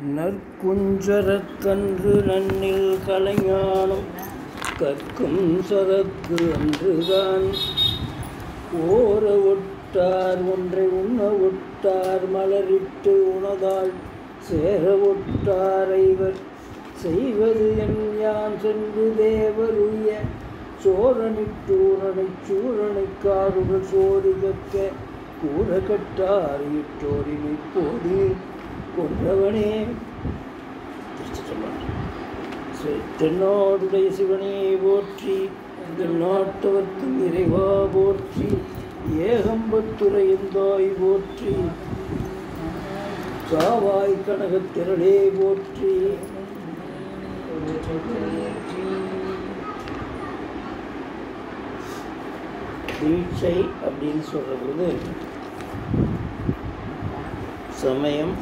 நற்குஞ்சரக்கன்று நன்னில் கலைஞானம் கற்கும் சரக்கு அன்றுதான் ஓர ஒட்டார் ஒன்றை உண்ண ஒட்டார் மலரிட்டு உணதால் சேர ஒட்டார் ஐவர் செய்வது என் யான் சென்று தேவருய சோரனிட்டூரனை சூரனை காருகள் சோறு கக்க கூற கட்டார் இட்டோரினை போது கொன்றவனே திருச்சிற்றம்பலம். சரி, தென்னாடுடைய சிவனே போற்றி தென்னாட்டவர்க்கு இறைவா போற்றி ஏகம்பத்துறை எந்தாய் போற்றி காவாய் கனகத்திரளே போற்றி தீட்சை அப்படின்னு சொல்ற பொழுது சமயம்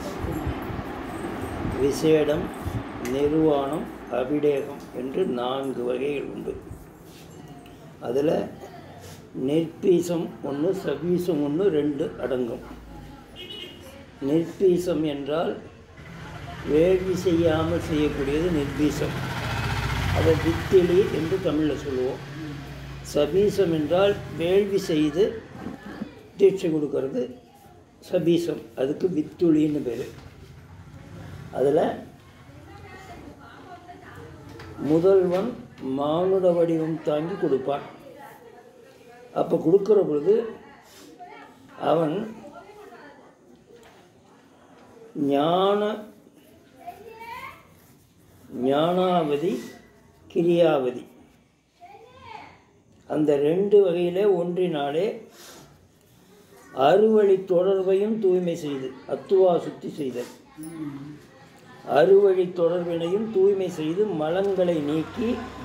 விசேடம் நிர்வாணம் அபிடேகம் என்று நான்கு வகைகள் உண்டு அதில் நிற்பீசம் ஒன்று சபீசம் ஒன்று ரெண்டு அடங்கும் நிற்பீசம் என்றால் வேள்வி செய்யாமல் செய்யக்கூடியது நிர்பீசம் அதை வித்திலி என்று தமிழில் சொல்லுவோம் சபீசம் என்றால் வேள்வி செய்து தீட்சை கொடுக்கறது சபீசம் அதுக்கு வித்துளின்னு பேர் அதில் முதல்வன் மானுட வடிவம் தாங்கி கொடுப்பான் அப்போ கொடுக்குற பொழுது அவன் ஞான ஞானாவதி கிரியாவதி அந்த ரெண்டு வகையிலே ஒன்றினாலே அறுவழி தொடர்பையும் தூய்மை செய்து அத்துவா சுத்தி செய்தல் அறுவழி தொடர்பினையும் தூய்மை செய்து மலங்களை நீக்கி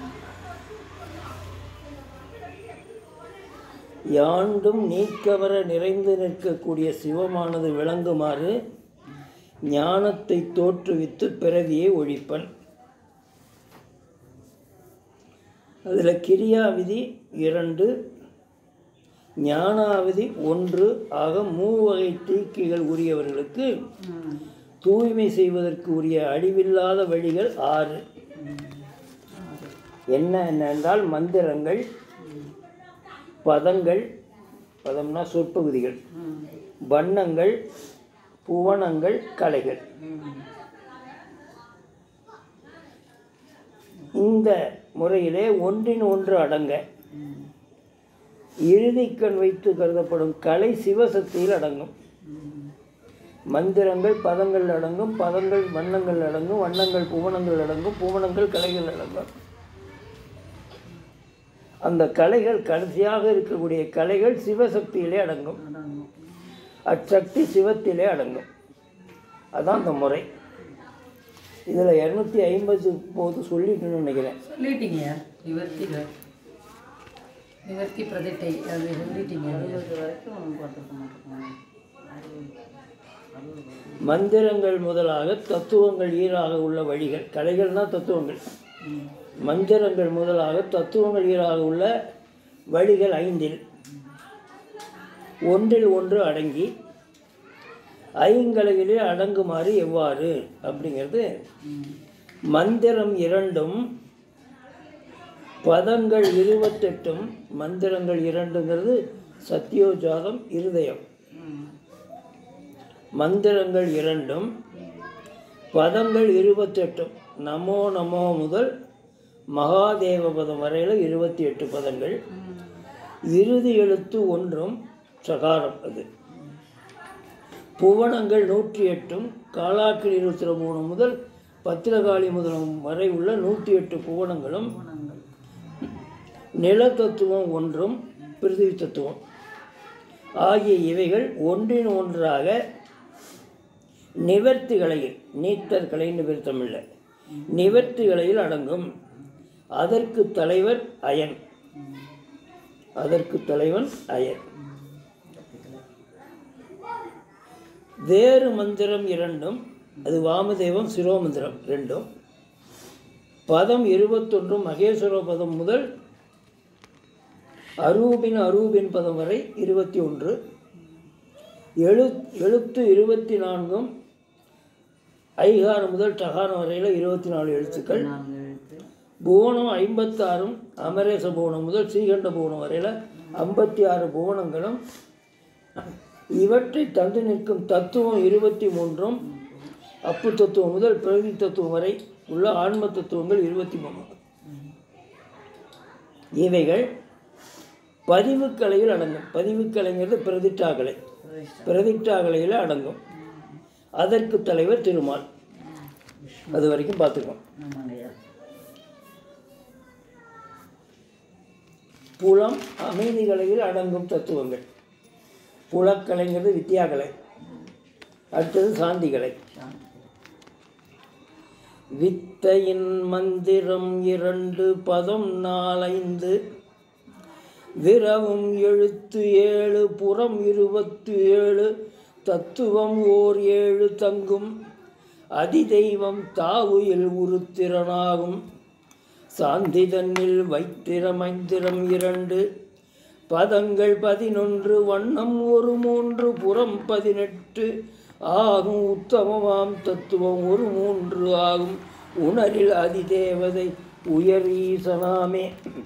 யாண்டும் நீக்கவர நிறைந்து நிற்கக்கூடிய சிவமானது விளங்குமாறு ஞானத்தை தோற்றுவித்து பிறவியை ஒழிப்பன் அதில் கிரியாவிதி இரண்டு ஞானாவிதி ஒன்று ஆக மூவகை தீக்கிகள் உரியவர்களுக்கு தூய்மை செய்வதற்கு உரிய அழிவில்லாத வழிகள் ஆறு என்ன என்னென்றால் மந்திரங்கள் பதங்கள் பதம்னா சொற்பகுதிகள் வண்ணங்கள் புவனங்கள் கலைகள் இந்த முறையிலே ஒன்றின் ஒன்று அடங்க இறுதிக்கண் வைத்து கருதப்படும் கலை சிவசக்தியில் அடங்கும் மந்திரங்கள் பதங்கள் அடங்கும் பதங்கள் வண்ணங்கள் அடங்கும் வண்ணங்கள் புவனங்கள் அடங்கும் புவனங்கள் கலைகள் அடங்கும் அந்த கலைகள் கடைசியாக இருக்கக்கூடிய கலைகள் சிவசக்தியிலே அடங்கும் அச்சக்தி சிவத்திலே அடங்கும் அதான் அந்த முறை இதில் இரநூத்தி ஐம்பது போது சொல்லிட்டுன்னு நினைக்கிறேன் சொல்லிட்டீங்க நிவர்த்திகள் நிவர்த்தி பிரதிட்டை அது சொல்லிட்டீங்க மந்திரங்கள் முதலாக தத்துவங்கள் ஈராக உள்ள வழிகள் கலைகள்னா தத்துவங்கள் மந்திரங்கள் முதலாக தத்துவங்கள் ஈராக உள்ள வழிகள் ஐந்தில் ஒன்றில் ஒன்று அடங்கி ஐங்கலையிலே அடங்குமாறு எவ்வாறு அப்படிங்கிறது மந்திரம் இரண்டும் பதங்கள் இருபத்தெட்டும் மந்திரங்கள் இரண்டுங்கிறது சத்தியோஜாதம் இருதயம் மந்திரங்கள் இரண்டும் பதங்கள் இருபத்தெட்டும் நமோ நமோ முதல் மகாதேவ பதம் வரையில் இருபத்தி எட்டு பதங்கள் இறுதி எழுத்து ஒன்றும் சகாரம் அது புவனங்கள் நூற்றி எட்டும் காலாக்கில் இருபத்தி மூணு முதல் பத்திரகாளி முதலம் வரை உள்ள நூற்றி எட்டு புவனங்களும் நில தத்துவம் ஒன்றும் பிருத்திவி தத்துவம் ஆகிய இவைகள் ஒன்றின் ஒன்றாக நிவர்த்திகளையில் நீத்தர் கலைன்னு பேர் தமிழில் நிவர்த்திகளையில் அடங்கும் அதற்கு தலைவர் அயன் அதற்கு தலைவன் அயன் வேறு மந்திரம் இரண்டும் அது வாமதேவம் சிரோமந்திரம் ரெண்டும் பதம் இருபத்தொன்று மகேஸ்வர பதம் முதல் அரூபின் அரூபின் பதம் வரை இருபத்தி ஒன்று எழு எழுத்து இருபத்தி நான்கும் ஐகாரம் முதல் டகாரம் வரையில் இருபத்தி நாலு எழுத்துக்கள் நான்கு எழுத்து புவனம் ஐம்பத்தாறும் அமரேச புவனம் முதல் ஸ்ரீகண்ட புவனம் வரையில் ஐம்பத்தி ஆறு புவனங்களும் இவற்றை தந்து நிற்கும் தத்துவம் இருபத்தி மூன்றும் அப்பு தத்துவம் முதல் பிரதி தத்துவம் வரை உள்ள ஆன்ம தத்துவங்கள் இருபத்தி மூணு இவைகள் பதிவுக்கலையில் அடங்கும் பதிவுக்கலைங்கிறது பிரதிட்டாக்கலை பிரதிட்டாக்கலையில் அடங்கும் அதற்கு தலைவர் திருமால் அது வரைக்கும் பார்த்துக்கோம் ஆமாங்கய்யா புலம் அமைதிகலையில் அடங்கும் தத்துவங்கள் புலக்கலைங்கிறது வித்தியாகலை அடுத்தது சாந்திகலை சாந்தி வித்தையின் மந்திரம் இரண்டு பதம் நாலைந்து விரவும் எழுத்து ஏழு புறம் இருபத்து ஏழு தத்துவம் ஓர் ஏழு தங்கும் அதிதெய்வம் தாவுயில் உருத்திரனாகும் சாந்தி தன்னில் வைத்திரமைந்திரம் இரண்டு பதங்கள் பதினொன்று வண்ணம் ஒரு மூன்று புறம் பதினெட்டு ஆகும் உத்தமமாம் தத்துவம் ஒரு மூன்று ஆகும் உணரில் அதிதேவதை உயர் ஈசனாமே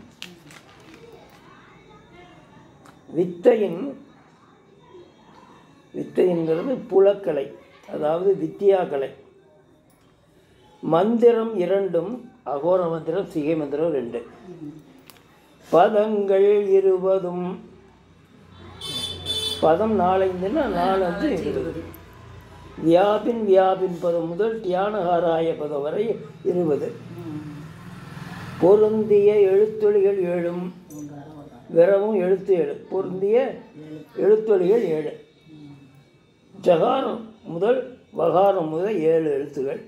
வித்தையின் வித்தைங்கிறது புலக்கலை அதாவது வித்தியாக்கலை மந்திரம் இரண்டும் அகோர மந்திரம் சிகை மந்திரம் ரெண்டு பதங்கள் இருபதும் பதம் நாலைந்துன்னா நாலஞ்சு இருபது வியாபின் வியாபின் பதம் முதல் தியானகாராய பதம் வரை இருபது பொருந்திய எழுத்தொழிகள் ஏழும் விரவும் எழுத்து ஏழு பொருந்திய எழுத்தொழிகள் ஏழு ஜகாரம் முதல் வகாரம் முதல் ஏழு எழுத்துகள்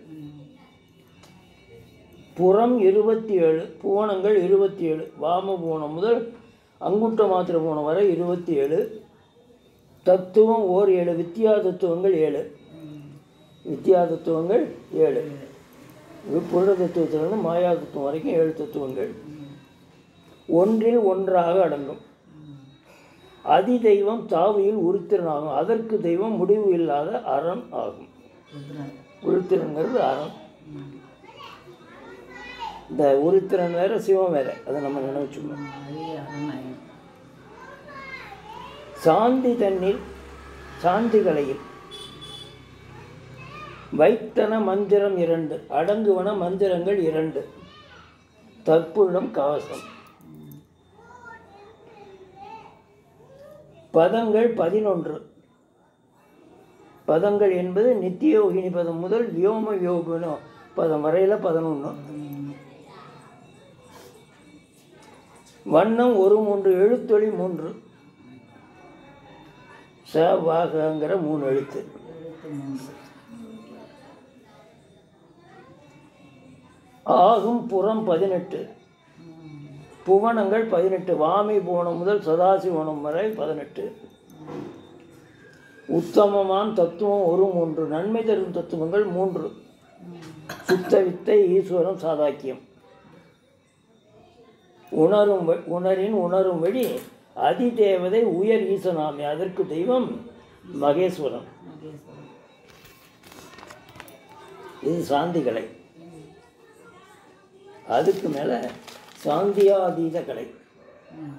புறம் இருபத்தி ஏழு புவனங்கள் இருபத்தி ஏழு வாம புவனம் முதல் அங்குட்ட மாத்திர புவனம் வரை இருபத்தி ஏழு தத்துவம் ஓர் ஏழு வித்தியா தத்துவங்கள் ஏழு வித்தியா தத்துவங்கள் ஏழு இது புருட தத்துவத்திலிருந்து மாயா தத்துவம் வரைக்கும் ஏழு தத்துவங்கள் ஒன்றில் ஒன்றாக அடங்கும் அதி தெய்வம் தாவியில் உருத்திரனாகும் அதற்கு தெய்வம் முடிவு இல்லாத அரண் ஆகும் ருத்ரன் உருத்திரங்கிறது அரண் இந்த உருத்திரன் வேற சிவம் வேற அதை நம்ம நினைச்சுக்கணும் அழகிய அரணாயம் சாந்தி தன்னில் சாந்திகளையில் வைத்தன மந்திரம் இரண்டு அடங்குவன மந்திரங்கள் இரண்டு தற்புள்ளம் கவசம் பதங்கள் பதினொன்று பதங்கள் என்பது நித்தியோகினி பதம் முதல் வியோம யோகினோ பதம் வரையில் பதினொன்று வண்ணம் ஒரு மூன்று எழுத்தொளி மூன்று ச வாகங்கிற மூணு எழுத்து எழுத்து மூன்று ஆகும் புறம் பதினெட்டு புவனங்கள் பதினெட்டு வாமி புவனம் முதல் சதாசிவனம் வரை பதினெட்டு உத்தமமாம் தத்துவம் ஒரு மூன்று நன்மை தரும் தத்துவங்கள் மூன்று சுத்த வித்தை ஈஸ்வரம் சாதாக்கியம் உணரும் வ- உணரின் உணரும் வழி அதிதேவதை உயர் ஈசனாமே அதற்கு தெய்வம் மகேஸ்வரன் மகேஸ்வரன் இது சாந்திகளை அதுக்கு மேலே சாந்தியாதீத கலை ம்.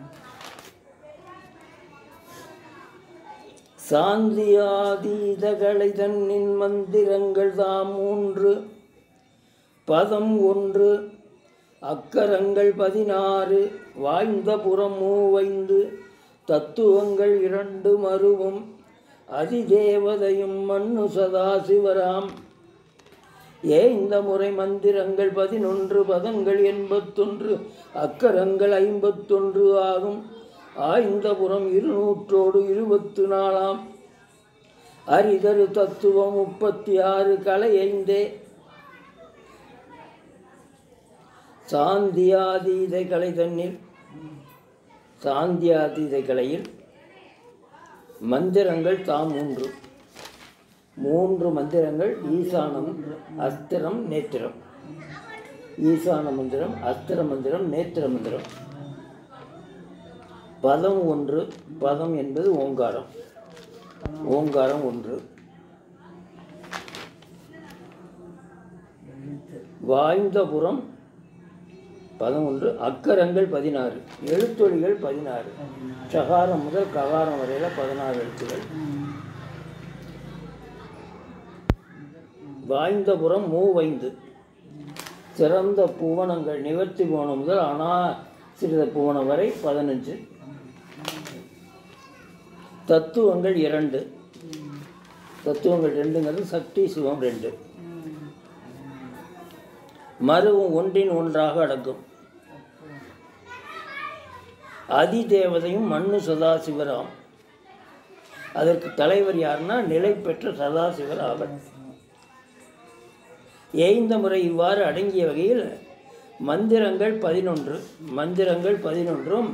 சாந்தியாதீத கலை தன்னின் மந்திரங்கள் தாம் மூன்று பதம் ஒன்று அக்கரங்கள் பதினாறு வாய்ந்த புறம் மூவைந்து தத்துவங்கள் இரண்டு மருவும் அதிதேவதையும் மண்ணு சதாசிவராம் ஏ இந்த முறை மந்திரங்கள் பதினொன்று பதங்கள் எண்பத்தொன்று அக்கரங்கள் ஐம்பத்தொன்று ஆகும் ஆய்ந்தபுரம் இருநூற்றோடு இருபத்து நாலாம் அரிதரு தத்துவம் முப்பத்தி ஆறு கலை ஐந்தே சாந்தியாதீத கலை தன்னில் சாந்தியாதீத கலையில் மந்திரங்கள் தாம் மூன்று மூன்று மந்திரங்கள் ஈசானம் அஸ்திரம் நேத்திரம் ஈசான மந்திரம் அஸ்திர மந்திரம் நேத்திர மந்திரம் பதம் ஒன்று பதம் என்பது ஓங்காரம் ஓங்காரம் ஒன்று வாய்ந்தபுரம் பதினொன்று அக்கரங்கள் பதினாறு எழுத்தொழிகள் பதினாறு பதினாறு சகாரம் முதல் ககாரம் வரையில் பதினாறு எழுத்துகள் ம். வாய்ந்தபுரம் மூவைந்து சிறந்த புவனங்கள் நிவர்த்தி புவனம் முதல் அனாசிரித புவனம் வரை பதினஞ்சு தத்துவங்கள் இரண்டு ம். தத்துவங்கள் ரெண்டுங்கிறது சக்தி சிவம் ரெண்டு ம். மருவும் ஒன்றின் ஒன்றாக அடங்கும் அதிதேவதையும் மண்ணு சதாசிவராம் அதற்கு தலைவர் யாருன்னா நிலை பெற்ற சதாசிவர் ஆவர் ஏய்ந்த முறை இவ்வாறு அடங்கிய வகையில் மந்திரங்கள் பதினொன்று மந்திரங்கள் பதினொன்றும்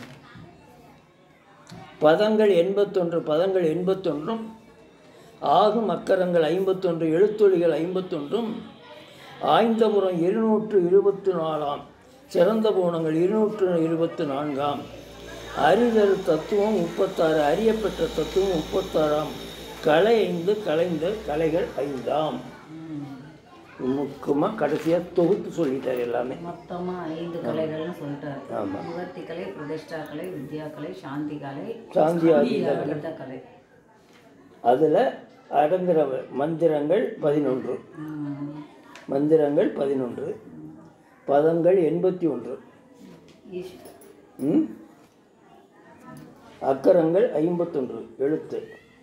பதங்கள் எண்பத்தொன்று பதங்கள் எண்பத்தொன்றும் ஆகும் அக்கரங்கள் ஐம்பத்தொன்று எழுத்தொழிகள் ஐம்பத்தொன்றும் ஆய்ந்தபுரம் இருநூற்று இருபத்தி நாலாம் சிறந்த பூணங்கள் இருநூற்று இருபத்தி நான்காம் அறிதல் தத்துவம் முப்பத்தாறு அறியப்பெற்ற தத்துவம் முப்பத்தாறாம் கலை ஐந்து கலைந்த கலைகள் ஐந்தாம் ம். முக்கியமாக கடைசியாக தொகுத்து சொல்லிட்டார் எல்லாமே மொத்தமா ஐந்து கலைகள்னு சொல்லிட்டாரு ஆமா. முகர்த்தி கலை பிரதிஷ்டா கலை வித்யா கலை சாந்தி கலை சாந்தி ஆதித ஆதித்த கலை அதில் அடங்குற மந்திரங்கள் பதினொன்று ம். மந்திரங்கள் பதினொன்று பதங்கள் எண்பத்தி ஒன்று ஈஷ்- ம்? அக்கரங்கள் ஐம்பத்தொன்று எழுத்து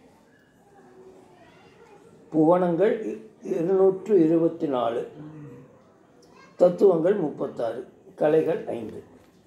புவனங்கள் இ- இருநூற்று இருபத்தி நாலு தத்துவங்கள் முப்பத்தாறு கலைகள் ஐந்து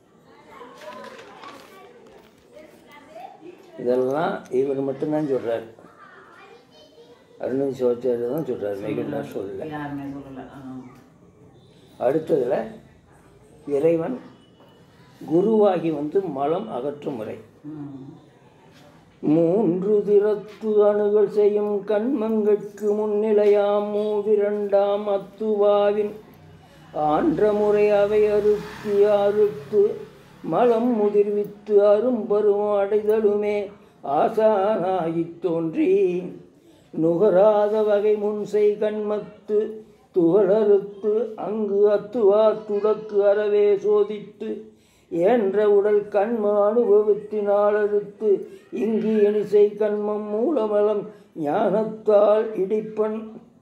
இதெல்லாம் இவர் மட்டும்தான் சொல்கிறார் அருண் சிவாச்சாரியர் தான் சொல்கிறார் மேகண்டார் சொல்லல யாருமே சொல்லல ஆ. அடுத்ததில் இறைவன் குருவாகி வந்து மலம் அகற்றும் முறை ம். மூன்று திறத்து அணுகள் செய்யும் கண்மங்கட்கு முன்னிலையாம் மூவிரண்டாம் அத்துவாவின் ஆன்ற முறை அவை அறுத்து அறுத்து மலம் முதிர்வித்து அரும்பருவம் அடைதலுமே ஆசானாகித் தோன்றி நுகராத வகை முன்செய் கண்மத்து துகளறுத்து அங்கு அத்துவா துடக்கு அறவே சோதித்து என்ற உடல் கண்ம அனுபவத்தினால் அறுத்து இங்கு இனிசை கண்மம் மூலமலம் ஞானத்தால் இடிப்பன்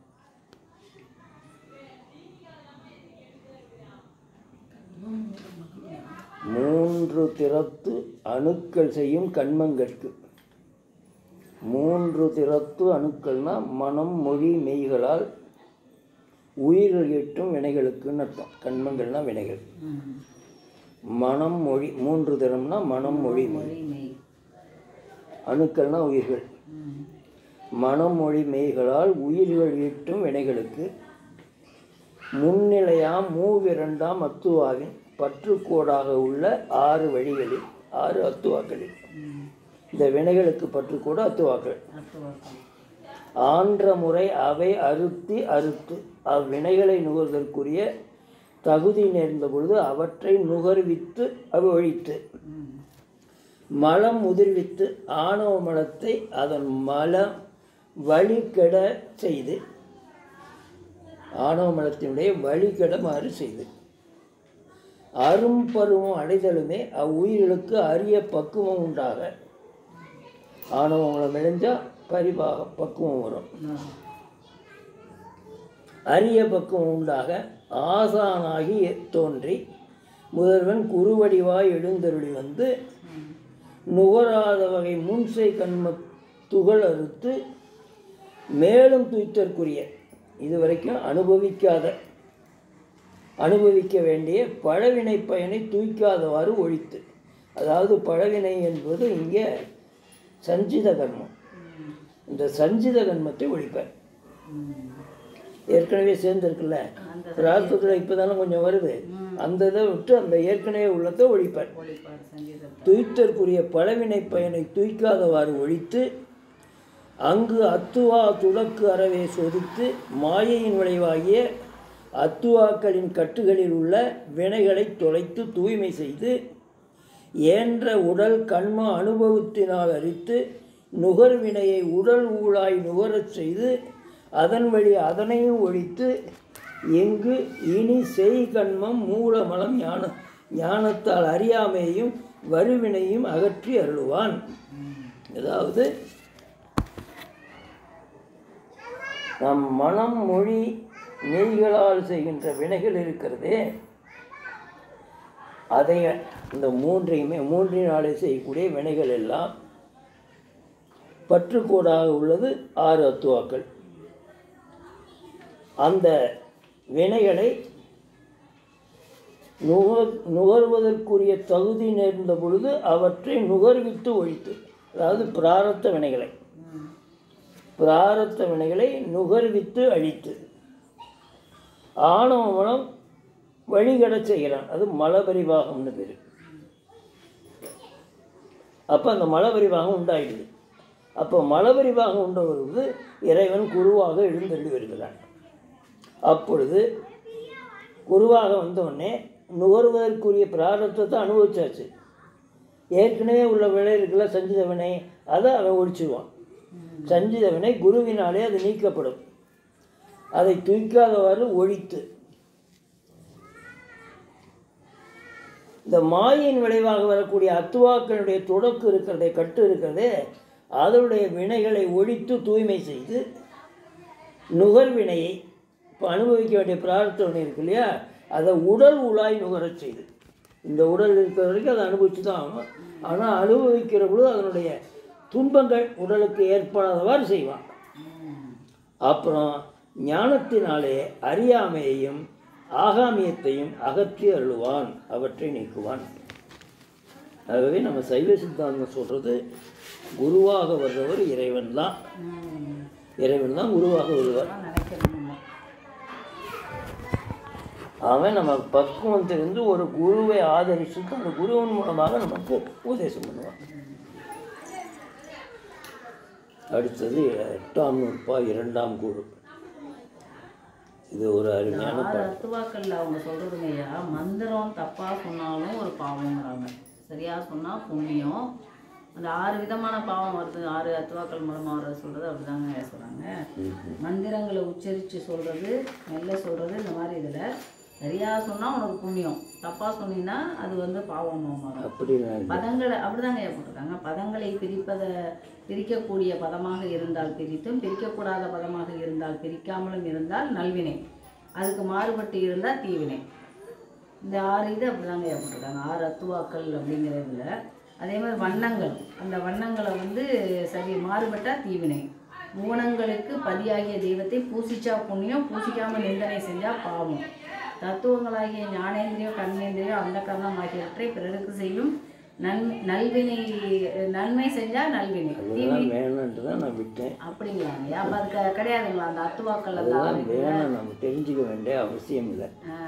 மூன்று திறத்து அணுக்கள் செய்யும் கண்மங்கட்கு மூன்று திறத்து அணுக்கள்னா மனம் மொழி மெய்களால் உயிர்கள் எட்டும் வினைகளுக்குன்னு அர்த்தம் கண்மங்கள்னா வினைகள் ம். மனம் மொழி மூன்று திறம்னா மனம் மொழி மெய் மொழி மெய் அணுக்கள்னா உயிர்கள் ம். மனம் மொழி மெய்களால் உயிர்கள் ஈட்டும் வினைகளுக்கு முன்னிலையாம் மூவிரண்டாம் அத்துவாவின் பற்றுக்கோடாக உள்ள ஆறு வழிகளில் ஆறு அத்துவாக்களில் ம். இந்த வினைகளுக்கு பற்றுக்கோடு அத்துவாக்கள் அத்துவாக்கம். ஆன்ற முறை அவை அறுத்தி அறுத்து அவ்வினைகளை நுகர்தற்குரிய தகுதி நேர்ந்த பொழுது அவற்றை நுகர்வித்து அவ்வழித்து ம். மலம் முதிர்வித்து ஆணவ மலத்தை அதன் மலம் வழிகெட செய்து ஆணவ மலத்தினுடைய வழிகெடமாறு செய்து அரும்பருவம் அடைதலுமே அவ்வுயிர்களுக்கு அரிய பக்குவம் உண்டாக ஆணவ மலம் இழைஞ்சால் பரிபாக பக்குவம் வரும் ஆ. அரிய பக்குவம் உண்டாக ஆசானாகி தோன்றி முதல்வன் குருவடிவாய் எழுந்தருளி வந்து ம். நுகராத வகை முன்சை கண்ம துகள் அறுத்து மேலும் துய்த்தற்குரிய இதுவரைக்கும் அனுபவிக்காத அனுபவிக்க வேண்டிய பழவினை பயனை தூய்க்காதவாறு ஒழித்து அதாவது பழவினை என்பது இங்கே சஞ்சித கர்மம் ம். இந்த சஞ்சித கர்மத்தை ஒழிப்பார் ம். ஏற்கனவே சேர்ந்துருக்குல்ல அந்த பிரார்த்தத்தில் இப்போ தானே கொஞ்சம் வருது அந்த இதை விட்டு அந்த ஏற்கனவே உள்ளத்தை ஒழிப்பார் ஒளிப்பாடு சங்கீதத்தை துய்த்தற்குரிய பழவினை பயனை துய்க்காதவாறு ஒழித்து அங்கு அத்துவா துடக்கு அறவே சோதித்து மாயையின் விளைவாகிய அத்துவாக்களின் கட்டுகளில் உள்ள வினைகளை தொலைத்து தூய்மை செய்து ஏன்ற உடல் கண்ம அனுபவத்தினால் அறித்து நுகர்வினையை உடல் ஊழாய் நுகரச் செய்து அதன் வழி அதனையும் ஒழித்து எங்கு இனி செய் கண்மம் மூலமலம் ஞான ஞானத்தால் அறியாமையையும் வருவினையும் அகற்றி அருளுவான் அதாவது நம் மனம் மொழி மெய்களால் செய்கின்ற வினைகள் இருக்கிறதே அதை இந்த மூன்றையுமே மூன்றினாலே செய்யக்கூடிய வினைகள் எல்லாம் பற்றுக்கோடாக உள்ளது ஆறு அத்துவாக்கள் அந்த வினைகளை நுகர் நுகர்வதற்குரிய தகுதி நேர்ந்த பொழுது அவற்றை நுகர்வித்து ஒழித்து அதாவது பிராரத்த வினைகளை பிராரத்த வினைகளை நுகர்வித்து அழித்து ஆணவ மனம் வழிகடச் செய்கிறான் அது மலபரிவாகம்னு பேர் அப்போ அந்த மலபரிவாகம் உண்டாயிடுது அப்போ மலபரிவாகம் உண்டவருக்கு இறைவன் குருவாக எழுந்தள்ளி வருகிறான் அப்பொழுது குருவாக வந்தவுடனே நுகர்வதற்குரிய பிராரத்தத்தை அனுபவிச்சாச்சு ஏற்கனவே உள்ள வினை இருக்குல்ல சஞ்சித வினை அதை அவன் ஒழிச்சிடுவான் சஞ்சித வினை குருவினாலே அது நீக்கப்படும் அதை தூக்காதவாறு ஒழித்து இந்த மாயின் விளைவாக வரக்கூடிய அத்துவாக்களுடைய தொடக்கு இருக்கிறதே கட்டு இருக்கிறதே அதனுடைய வினைகளை ஒழித்து தூய்மை செய்து நுகர்வினையை இப்போ அனுபவிக்க வேண்டிய பிரார்த்த வினை இருக்கு இல்லையா அதை உடல் உலாய் நுகரச் செய்து இந்த உடல் இருக்கிற வரைக்கும் அதை அனுபவிச்சு தான் ஆகணும் ஆனால் அனுபவிக்கிற பொழுது அதனுடைய துன்பங்கள் உடலுக்கு ஏற்படாதவாறு செய்வான் அப்புறம் ஞானத்தினாலே அறியாமையையும் ஆகாமியத்தையும் அகற்றி அருளுவான் அவற்றை நீக்குவான் ஆகவே நம்ம சைவ சித்தாந்தம் சொல்கிறது குருவாக வர்றவர் இறைவன் தான் ம். இறைவன் தான் குருவாக வருவார் அதான் நினைக்கிறோம் நம்ம அவன் நம்ம பக்குவம் தெரிந்து ஒரு குருவை ஆதரிச்சுட்டு அந்த குருவின் மூலமாக நமக்கு உபதேசம் பண்ணுவான் அடுத்தது எட்டாம் நூற்பா இரண்டாம் குரு இது ஒரு அருமையான ஆறு அத்துவாக்கள்ல அவங்க சொல்றதுங்கய்யா மந்திரம் தப்பா சொன்னாலும் ஒரு பாவங்கிறாங்க சரியா சொன்னா புண்ணியம் அந்த ஆறு விதமான பாவம் வருது ஆறு அத்துவாக்கள் மூலமா வர்றது சொல்றது அப்படிதாங்க ஐயா சொல்றாங்க மந்திரங்களை உச்சரிச்சு சொல்றது மெல்ல சொல்றது இந்த மாதிரி இதுல சரியா சொன்னா உனக்கு புண்ணியம் தப்பா சொன்னீங்கன்னா அது வந்து பாவமா மாறும் அப்படி நான் பதங்களை அப்படிதாங்க ஐயா போட்டிருக்காங்க பதங்களை பிரிப்பத பிரிக்கக்கூடிய பதமாக இருந்தால் பிரித்தும் பிரிக்கக்கூடாத பதமாக இருந்தால் பிரிக்காமலும் இருந்தால் நல்வினை அதுக்கு மாறுபட்டு இருந்தால் தீவினை இந்த ஆறு இது அப்படிதாங்க ஐயா போட்டிருக்காங்க ஆறு அத்துவாக்கள் அப்படிங்கிறதுல அதே மாதிரி வண்ணங்கள் அந்த வண்ணங்களை வந்து சரி மாறுபட்டால் தீவினை மூணங்களுக்கு பதியாகிய தெய்வத்தை பூசிச்சா புண்ணியம் பூசிக்காம நிந்தனை செஞ்சா பாவம் தத்துவங்களாகிய ஞானேந்திரியம் கர்மேந்திரியம் அந்த கர்ணம் ஆகியவற்றை பிறருக்கு செய்யும் நன் நல்வினை நன்மை செஞ்சா நல்வினை அதெல்லாம் வேணான்ட்டு தான் நான் விட்டேன் அப்படிங்களாங்க அப்ப அது க- கிடையாதுங்களா அந்த அத்துவாக்கள் அந்த அதெல்லாம் ஆறு வேணாம் நம்ம தெரிஞ்சுக்க வேண்டிய அவசியம் இல்லை ஆ.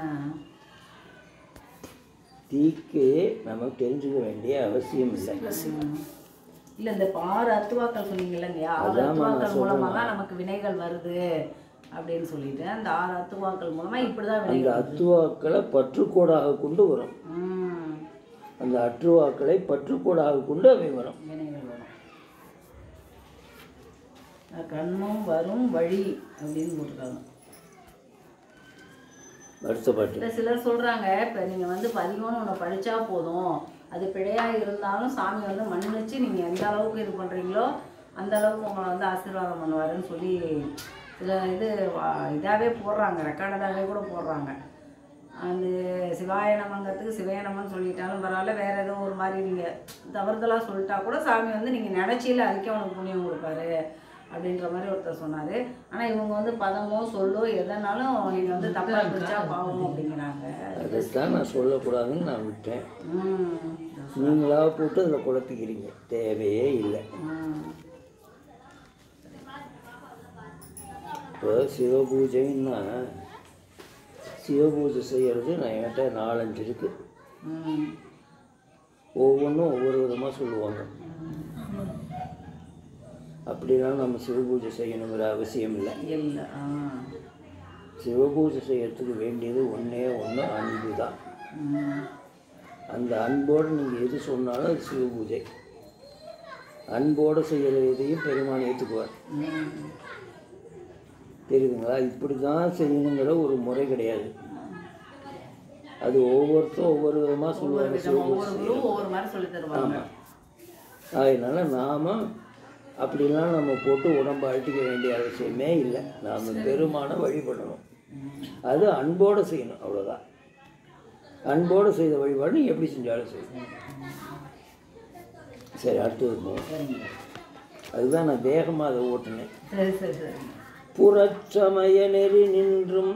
தீக்கையே நம்ம தெரிஞ்சுக்க வேண்டிய அவசியம் இல்லை ம். இல்ல இந்த இப்ப ஆறு அத்துவாக்கள் சொன்னீங்கல்லங்க ஆறு அதாம்மா நான் அத்துவாக்கள் மூலமா சொல்றேன். தான் நமக்கு வினைகள் வருது அப்படின்னு சொல்லிட்டு அந்த ஆறு அத்துவாக்கள் மூலமா இப்படிதான் அந்த வினைகள் அத்துவாக்களை பற்றுக்கோடாக கொண்டு வரும் ம். அந்த அற்றுவாக்களை பற்றுக்கோடாக கொண்டு அவை வரும் வினைகள் வரும் அஹ் கண்மம் வரும் வழி அப்படின்னு போட்டிருக்காங்க அடுத்த பாட்டு இல்லை சிலர் சொல்றாங்க இப்போ நீங்க வந்து பதிகம்னு ஒன்று படிச்சா போதும் அது பிழையா இருந்தாலும் சாமி வந்து மன்னிச்சு நீங்க எந்த அளவுக்கு இது பண்றீங்களோ அந்த அளவுக்கு உங்களை வந்து ஆசீர்வாதம் பண்ணுவாருன்னு சொல்லி சில இது வா- இதாவே போடுறாங்க ரெக்கார்டடாகவே கூட போடுறாங்க அந்த சிவாய நமங்கிறதுக்கு சிவய நமன்னு சொல்லிட்டாலும் பரவாயில்ல வேற ஏதோ ஒரு மாதிரி நீங்க தவறுதலா சொல்லிட்டா கூட சாமி வந்து நீங்க நினைச்சில அதுக்கே உனக்கு புண்ணியம் கொடுப்பாரு அப்படின்ற மாதிரி ஒருத்தர் சொன்னாரு ஆனா இவங்க வந்து பதமோ சொல்லோ எதனாலும் நீங்க வந்து தப்பா பிடிச்சா பாவம் அப்படிங்கிறாங்க அதைத்தான் நான் சொல்லக்கூடாதுன்னு நான் விட்டேன் ம் நீங்களா போட்டு அதில் குழப்பிக்கிறீங்க தேவையே இல்லை ம் இப்போ சிவபூஜைன்னா சிவபூஜை செய்கிறது நான் என்கிட்ட நாலஞ்சு இருக்குது ம் ஒவ்வொன்றும் ஒவ்வொரு விதமாக சொல்லுவாங்க அப்படிலாம் நம்ம சிவபூஜை செய்யணுங்கிற அவசியம் இல்லை இல்லை ஆ சிவபூஜை செய்யறதுக்கு வேண்டியது ஒன்றே ஒன்று அன்பு தான் ம் அந்த அன்போடு நீங்கள் எது சொன்னாலும் அது சிவபூஜை அன்போடு செய்கிற எதையும் பெருமான் ஏற்றுக்குவார் ம் தெரியுதுங்களா இப்படி தான் செய்யணுங்கிற ஒரு முறை கிடையாது அது ஒவ்வொருத்தரும் ஒவ்வொரு விதமாக சொல்லுவாங்க விதமா ஒவ்வொரு குருவும் ஒவ்வொரு மாதிரி சொல்லி தருவாங்க ஆமாம் அதனால நாம் அப்படிலாம் நம்ம போட்டு உடம்பை அழட்டிக்க வேண்டிய அவசியமே இல்லை நாம் பெருமான வழிபடணும் அது அன்போடு செய்யணும் அவ்வளோதான் அன்போடு செய்த வழிபாடு நீ எப்படி செஞ்சாலும் செய்யணும் சரி அடுத்தது போவோம் சரிங்க அதுதான் நான் வேகமாக அதை ஓட்டினேன் சரி சரி சரிங்க புறச்சமய நெறி நின்றும்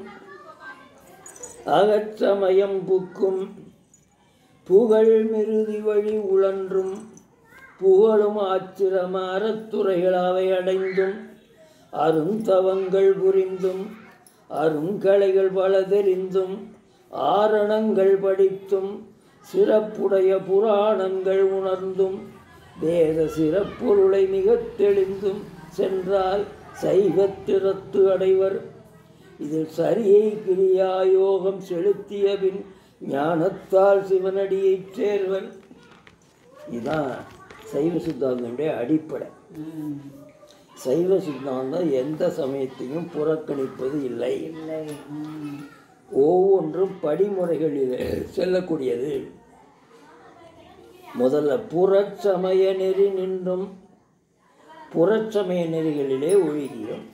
அகச்சமயம் புக்கும் புகழ் மிருதி வழி உழன்றும் புகழும் ஆச்சிரம அறத்துறைகள் அவை அடைந்தும் அருந்தவங்கள் புரிந்தும் அருங்கலைகள் பல தெரிந்தும் ஆரணங்கள் படித்தும் சிறப்புடைய புராணங்கள் உணர்ந்தும் வேத சிறப்பொருளை மிகத் தெளிந்தும் சென்றால் சைவத்திறத்து அடைவர் இதில் சரியை கிரியா யோகம் செலுத்திய பின் ஞானத்தால் சிவனடியைச் சேர்வர் இதுதான் சைவ சித்தாந்தனுடைய அடிப்படை ம் சைவ சித்தாந்தம் எந்த சமயத்தையும் புறக்கணிப்பது இல்லை இல்லை ம் ஒவ்வொன்றும் படிமுறைகளில் செல்லக்கூடியது முதல்ல புறச்சமய நெறி நின்றும் புறச்சமய நெறிகளிலே ஒழுகியும்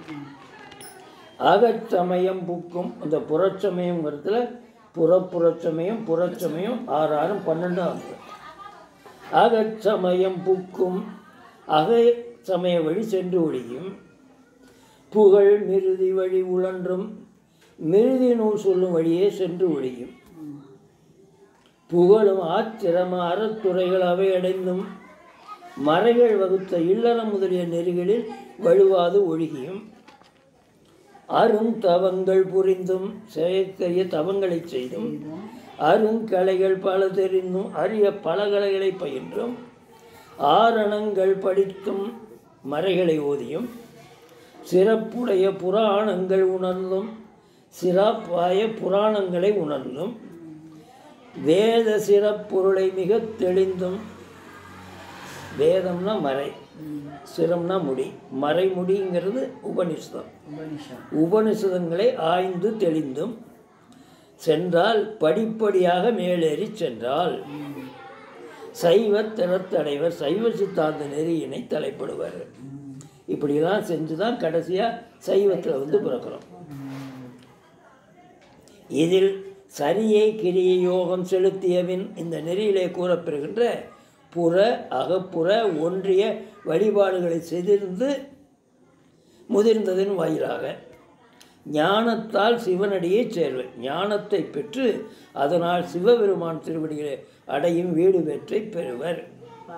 அகச்சமயம் புக்கும் அந்த புறச்சமயங்கிறதுல புறப்புறச்சமயம் புறச்சமயம் ஆறு ஆறும் பன்னெண்டு ஆகும் அகச்சமயம் புக்கும் அக சமய வழி சென்று ஒழியும் புகழ் மிருதி வழி உழன்றும் மிருதி நூல் சொல்லும் வழியே சென்று ஒழியும் புகழும் ஆச்சிரம அறத்துறைகள் அவை அடைந்தும் மறைகள் வகுத்த இல்லறம் முதலிய நெறிகளில் வலுவாது ஒழுகியும் அருந்தவங்கள் புரிந்தும் செயற்கரிய தவங்களைச் செய்தும் அருங்கலைகள் பல தெரிந்தும் அரிய பல கலைகளை பயின்றும் ஆரணங்கள் படித்தும் மறைகளை ஓதியும் சிறப்புடைய புராணங்கள் உணர்ந்தும் சிறப்பாய புராணங்களை உணர்ந்தும் வேத சிறப்பொருளை மிக தெளிந்தும் வேதம்னா மறை சிரம்னா முடி மறைமுடிங்கிறது உபனிஷதம் உபனிஷம் உபனிஷதங்களை ஆய்ந்து தெளிந்தும் சென்றால் படிப்படியாக மேலேறி சென்றால் சைவ திறத்தடைவர் சைவ சித்தாந்த நெறியினை தலைப்படுவார் இப்படிலாம் செஞ்சு தான் கடைசியாக சைவத்தில் வந்து பிறக்கிறோம் இதில் சரியை கிரியை யோகம் செலுத்தியவின் இந்த நெறியிலே கூறப்பெறுகின்ற புற அகப்புற ஒன்றிய வழிபாடுகளை செய்திருந்து முதிர்ந்ததின் வாயிலாக ஞானத்தால் சிவனடியே சேர்வர் ஞானத்தை பெற்று அதனால் சிவபெருமான் திருவடிகளை அடையும் வீடு பெற்றை பெறுவர் பா.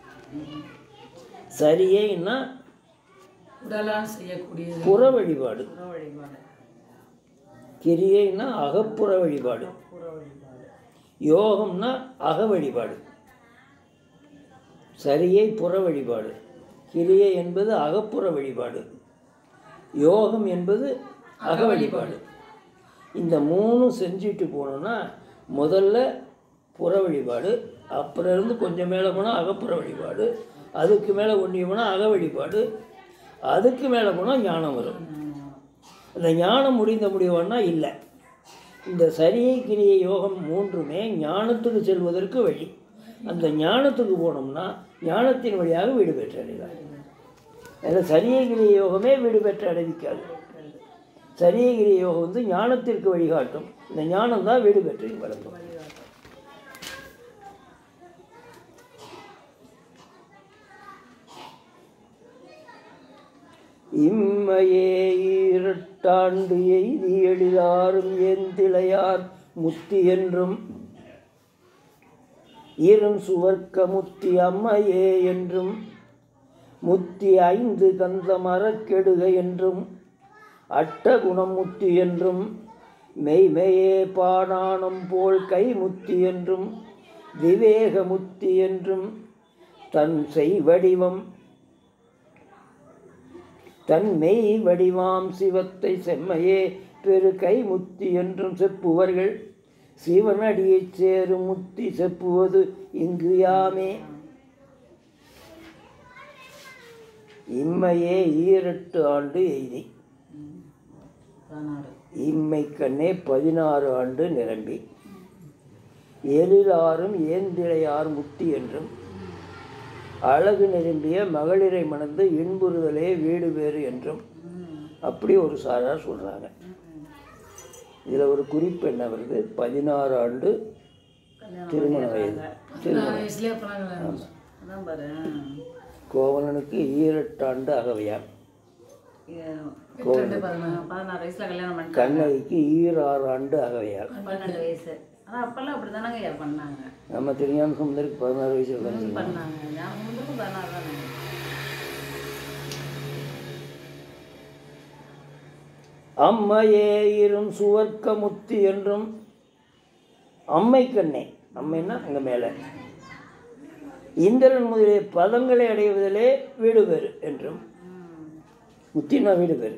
சரியைன்னா உடலால் செய்யக்கூடியது புற வழிபாடு புற வழிபாடு கிரியைன்னா அகப்புற வழிபாடு புற வழிபாடு யோகம்னா அக வழிபாடு சரியை புற வழிபாடு கிரியை என்பது அகப்புற வழிபாடு யோகம் என்பது அக வழிபாடு இந்த மூணும் செஞ்சுட்டு போனோம்னா முதல்ல புற வழிபாடு அப்புறம் இருந்து கொஞ்சம் மேலே போனால் அகப்புற வழிபாடு அதுக்கு மேலே ஒன்றிய போனால் அக வழிபாடு அதுக்கு மேலே போனால் ஞானம் வரும் அந்த ஞானம் முடிந்த முடியும்னா இல்லை இந்த சரியை கிரியை யோகம் மூன்றுமே ஞானத்துக்கு செல்வதற்கு வழி அந்த ஞானத்துக்கு போனோம்னா ஞானத்தின் வழியாக வீடு பெற்று அடையலாம் அதில் சரியை கிரியை யோகமே வீடு பெற்று அடைவிக்காது சரியை கிரியை யோகம் வந்து ஞானத்திற்கு வழிகாட்டும் இந்த ஞானம் தான் வீடு பெற்று வழங்கும் இம்மையே ஈரட்டாண்டு எய்தி எழிலாரும் ஏந்திளையார் முத்தி என்றும் இரும் சுவர்க்க முத்தி அம்மையே என்றும் முத்தி ஐந்து கந்த மரக்கெடுக என்றும் அட்டகுணம் முத்தி என்றும் மெய்மையே பாடானம் போல் கை முத்தி என்றும் விவேக முத்தி என்றும் தன் செய் வடிவம் தன் மெய் வடிவாம் சிவத்தை செம்மையே பெரு கை முத்தி என்றும் செப்புவர்கள் சிவனடியைச் சேரும் முத்தி செப்புவது இங்கு யாமே இம்மையே ஈரெட்டு ஆண்டு எய்தி பதினாறு இம்மை கண்ணே பதினாறு ஆண்டு நிரம்பி எழிலாரும் ஏந்திழையார் முத்தி என்றும் அழகு நிரம்பிய மகளிரை மணந்து இன்புறுதலே வீடு வேறு என்றும் ம் அப்படி ஒரு சாரார் சொல்கிறாங்க இதில் ஒரு குறிப்பு என்ன வருது பதினாறு ஆண்டு கல்யாணம் திருமண வயது திருமணம் வயசுலேயே போனாங்க அதான் பாரு கோவலனுக்கு ஈரெட்டாண்டு அகவையார் இது பதினாறு வயசுல கல்யாணம் பண்ணிட்டாங்க கண்ணகிக்கு ஈராறு ஆண்டு அகவையார் பன்னெண்டு வயசு ஆனா அப்பெல்லாம் அப்படி தானங்க பண்ணாங்க நம்ம திருஞான சுந்தருக்கு பதினாறு வயசுல தான் ம், பண்ணாங்க ஞாபகம் வந்திருக்கும் பதினாறு தானே அம்மையே இரும் சுவர்க்க முத்தி என்றும் அம்மை கண்ணே அம்மைன்னா அங்கே மேலே இந்திரன் முதலிய பதங்களை அடைவதிலே வீடு பெறு என்றும் ம் முத்தினா வீடு பெறு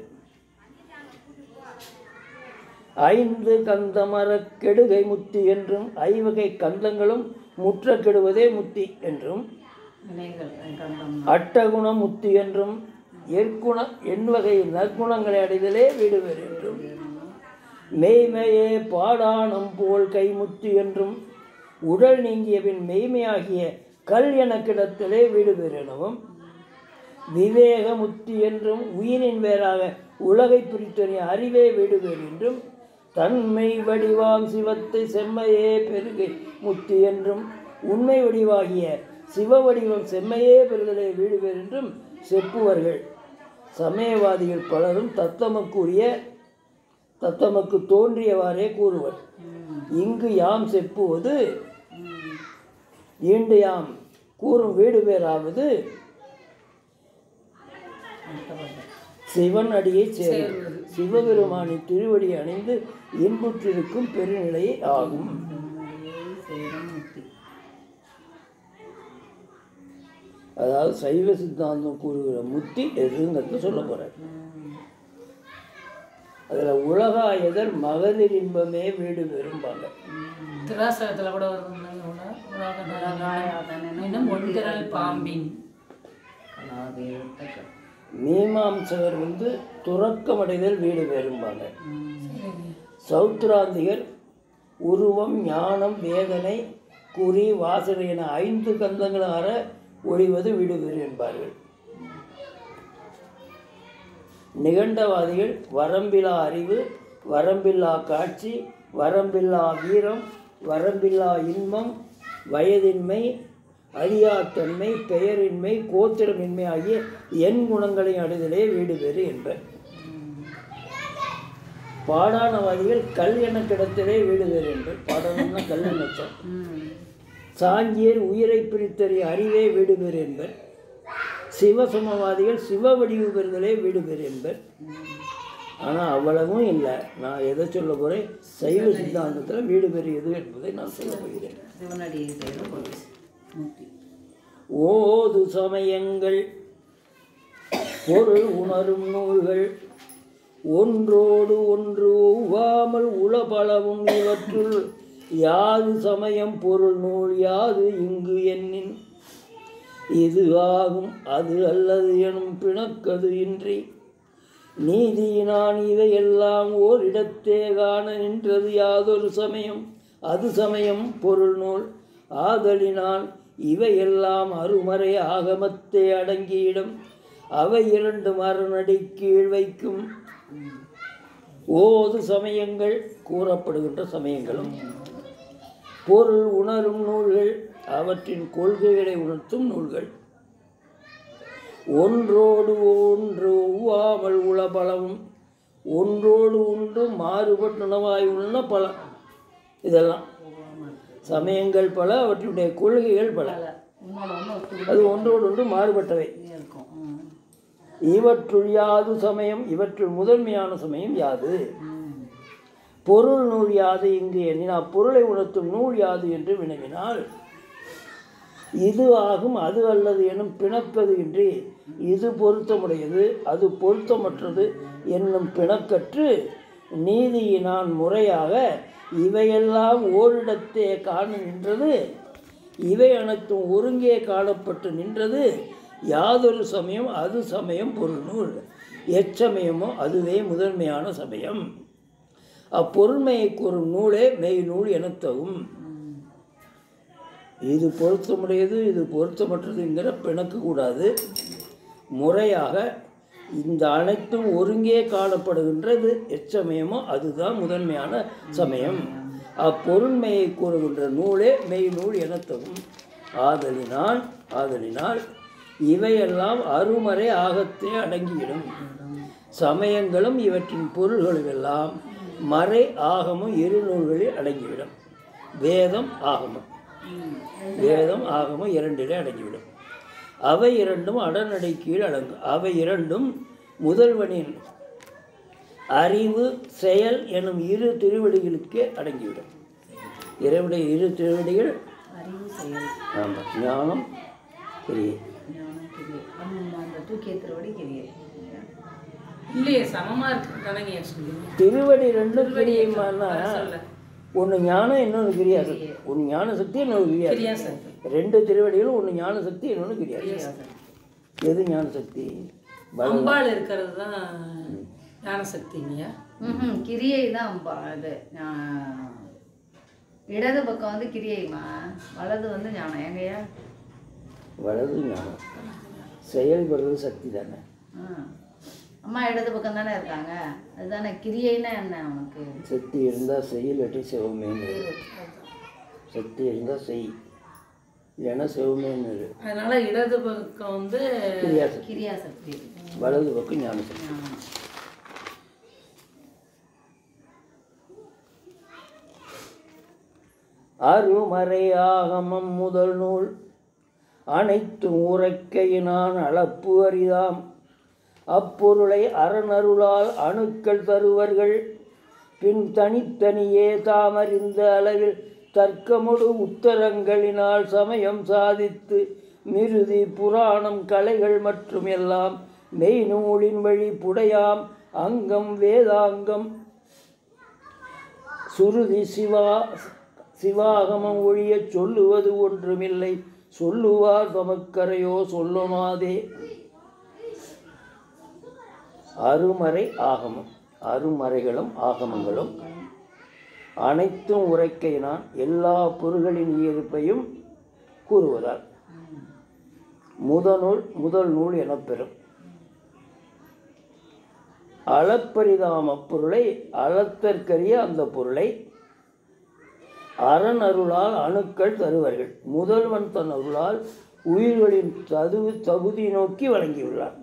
ஐந்து கந்தமர கெடுகை முத்தி என்றும் ஐவகை கந்தங்களும் முற்ற கெடுவதே முத்தி என்றும் வினைகள் கண்டம் அட்டகுண முத்தி என்றும் எற்குண எண்வகை நற்குணங்களை அடைதலே வீடு பெறு என்றும் மெய்மையே பாடானம் போல் கைமுத்தி என்றும் உடல் நீங்கிய பின் மெய்மையாகிய கல் என கிடத்திலே வீடு பெறு எனவும் விவேக முத்தி என்றும் உயிரின் வேறாக உலகை பிரித்தறிய அறிவே வீடு பெறு என்றும் தன்மை வடிவாம் சிவத்தை செம்மையே பெருகை முத்தி என்றும் உண்மை வடிவாகிய சிவ வடிவம் செம்மையே பெறுதலே வீடு பெறு என்றும் செப்புவர்கள் சமயவாதிகள் பலரும் தத்தமக்குரிய தத்தமக்கு தோன்றியவாறே கூறுவர் இங்கு யாம் செப்புவது ஈண்டு யாம் கூறும் வீடு பேராவது சிவன் அடியை சேருவது சிவபெருமானின் திருவடி அணிந்து இன்புற்றிருக்கும் பெருநிலை ஆகும் சேரம் முத்தி அதாவது சைவ சித்தாந்தம் கூறுகிற முத்தி எதுங்கிறத சொல்ல போகிறார் அதில் உலகாயதர் மகளிர் இன்பமே வீடு பெறும்பாங்க திருவாசகத்தில் கூட வருதுங்க இன்னும் ஒன்றிரல் பாம்பின் கலாதி எழுத்துக்கள் மீமாம்சகர் வந்து துறக்கமடைதல் வீடு பெறும்பாங்க சௌத்ராந்திகர் உருவம் ஞானம் வேதனை குறி வாசனை என ஐந்து கந்தங்களார ஒழிவது வீடு பெறு என்பார்கள் நிகண்டவாதிகள் வரம்பில்லா அறிவு வரம்பில்லா காட்சி வரம்பில்லா வீரம் வரம்பில்லா இன்பம் வயதின்மை அழியாத்தன்மை பெயரின்மை கோத்திரமின்மை ஆகிய எண் குணங்களை அடைதலே வீடு பெறு என்பர் பாடானவாதிகள் கல் என கிடத்திலே வீடு பெறு என்பர் பாடானம்னா கல் நச்சம் ம் சாங்கியர் உயிரை பிரித்தறிய அறிவே வீடு பெறு என்பர் சிவசமவாதிகள் சிவ வடிவு பெறுதலே வீடு பெறு என்பர் ஆனால் அவ்வளவும் இல்லை நான் எதை சொல்ல போகிறேன் சைவ சித்தாந்தத்தில் வீடு பெரியது என்பதை நான் சொல்ல போகிறேன் சிவனடியை செய்த பொருள் முத்தி ஓது சமயங்கள் பொருள் உணரும் நூல்கள் ஒன்றோடு ஒன்று ஒவ்வாமல் உளபலவும் இவற்றுள் யாது சமயம் பொருள் நூல் யாது இங்கு எண்ணின் இது ஆகும் அது அல்லது எனும் பிணக்கது இன்றி நீதியினான் இவையெல்லாம் ஓரிடத்தே காண நின்றது யாதொரு சமயம் அது சமயம் பொருள் நூல் ஆதலினான் இவையெல்லாம் அருமறை ஆகமத்தே அடங்கியிடும் அவை இரண்டு மரணடி கீழ் வைக்கும் ஓது சமயங்கள் கூறப்படுகின்ற சமயங்களும் பொருள் உணரும் நூல்கள் அவற்றின் கொள்கைகளை உணர்த்தும் நூல்கள் ஒன்றோடு ஒன்று ஒவ்வாமல் உள பலவும் ஒன்றோடு ஒன்று மாறுபட்டுணவாய் உள்ள பல இதெல்லாம் சமயங்கள் பல அவற்றுடைய கொள்கைகள் பல உன்னோட ஒன்று ஒத்து அது ஒன்றோடு ஒன்று மாறுபட்டவை இருக்கும் ம். இவற்றுள் யாது சமயம் இவற்றுள் முதன்மையான சமயம் யாது ம். பொருள் நூல் யாது இங்கு எண்ணினா பொருளை உணர்த்தும் நூல் யாது என்று வினவினால் இது ஆகும் அது அல்லது எனும் பிணப்பது இன்றி இது பொருத்தமுடையது அது பொருத்தமற்றது என்னும் பிணக்கற்று நீதியினான் முறையாக இவையெல்லாம் ஓரிடத்தே காண நின்றது இவை அனைத்தும் ஒருங்கே காணப்பட்டு நின்றது யாதொரு சமயம் அது சமயம் பொருள் நூல் எச்சமயமோ அதுவே முதன்மையான சமயம் அப்பொருண்மையை கூறும் நூலே மெய் நூல் எனத்தகும் இது பொருத்தமுடையது இது பொருத்தமற்றதுங்கிற பிணக்கக்கூடாது முறையாக இந்த அனைத்தும் ஒருங்கே காணப்படுகின்றது எச்சமயமோ அதுதான் முதன்மையான சமயம் அப்பொருண்மையை கூறுகின்ற நூலே மெய் நூல் எனத்தகும் ஆதலினால் ஆதலினால் இவையெல்லாம் அருமறை ஆகத்தே அடங்கிவிடும் சமயங்களும் இவற்றின் பொருள்களுமெல்லாம் மறை ஆகமும் இரு நூல்களில் அடங்கிவிடும் வேதம் ஆகமம் வேதம் ஆகமும் இரண்டிலே அடங்கிவிடும் அவை இரண்டும் அடநடை கீழ் அடங்கும் அவை இரண்டும் முதல்வனின் அறிவு செயல் எனும் இரு திருவடிகளுக்கே அடங்கிவிடும் இறைவனுடைய இரு திருவடிகள் அறிவு செயல் ஆமாம் ஞானம் கிரியை ஞானம் கிரியை ஆமாம் அந்த தூக்கிய திருவடி கிரியை இல்லையே சமமா இருக்கு தானங்க சொல்லுங்க திருவடி ரெண்டும் கிரியைமானா சொல்ல ஒன்று ஞானம் இன்னொன்று கிரியாசக்தி ஒன்று ஞான சக்தி இன்னொன்று கிரியாசக்தி கிரியாசக்தி ரெண்டு திருவடிகளும் ஒன்று ஞான சக்தி இன்னொன்று கிரியாசக்தி எது ஞான சக்தி அம்பாள் இருக்கிறது தான் ஞானசக்திங்கய்யா ம் கிரியை தான் அம்பா அது ஞா- இடது பக்கம் வந்து கிரியைமா வலது வந்து ஞானம் எங்கய்யா வலது ஞானம் செயல்படுறது சக்தி தானே ஆ. அம்மா இடது பக்கம் தானே இருக்காங்க அதுதானே கிரியைன்னா என்ன உனக்கு சக்தி இருந்தால் செய் இல்லாட்டி சிவமேன்னு இரு. சக்தி இருந்தால் செய் இல்லைன்னா சிவமேன்னு இரு. அதனால இடது பக்கம் வந்து கிரியாசக்தி கிரியா சக்தி வலது பக்கம் ஞான சக்தி ஞானம். அருமறை ஆகமம் முதல் நூல் அனைத்தும் உரைக்கையினான் அளப்பு அரிதாம் அப்பொருளை அறநருளால் அணுக்கள் தருவர்கள் பின் தனித்தனியே தாமறிந்த அளவில் தர்க்கமொடு உத்தரங்களினால் சமயம் சாதித்து மிருதி புராணம் கலைகள் மற்றும் எல்லாம் மெய்நூலின் வழி புடையாம் அங்கம் வேதாங்கம் சுருதி சிவா சிவாகமம் ஒழியச் சொல்லுவது ஒன்றுமில்லை சொல்லுவார் தமக்கரையோ சொல்லமாதே அருமறை ஆகமம் அருமறைகளும் ஆகமங்களும் அனைத்தும் உரைக்கையினான் எல்லா பொருள்களின் இயல்பையும் கூறுவதால் முதநூல் முதல் நூல் எனப்பெறும் அளப்பரிதாம பொருளை அளத்தற்கரிய அந்த பொருளை அரண் அருளால் அணுக்கள் தருவார்கள் முதல்வன் தன் அருளால் உயிர்களின் தது தகுதி நோக்கி வழங்கியுள்ளார்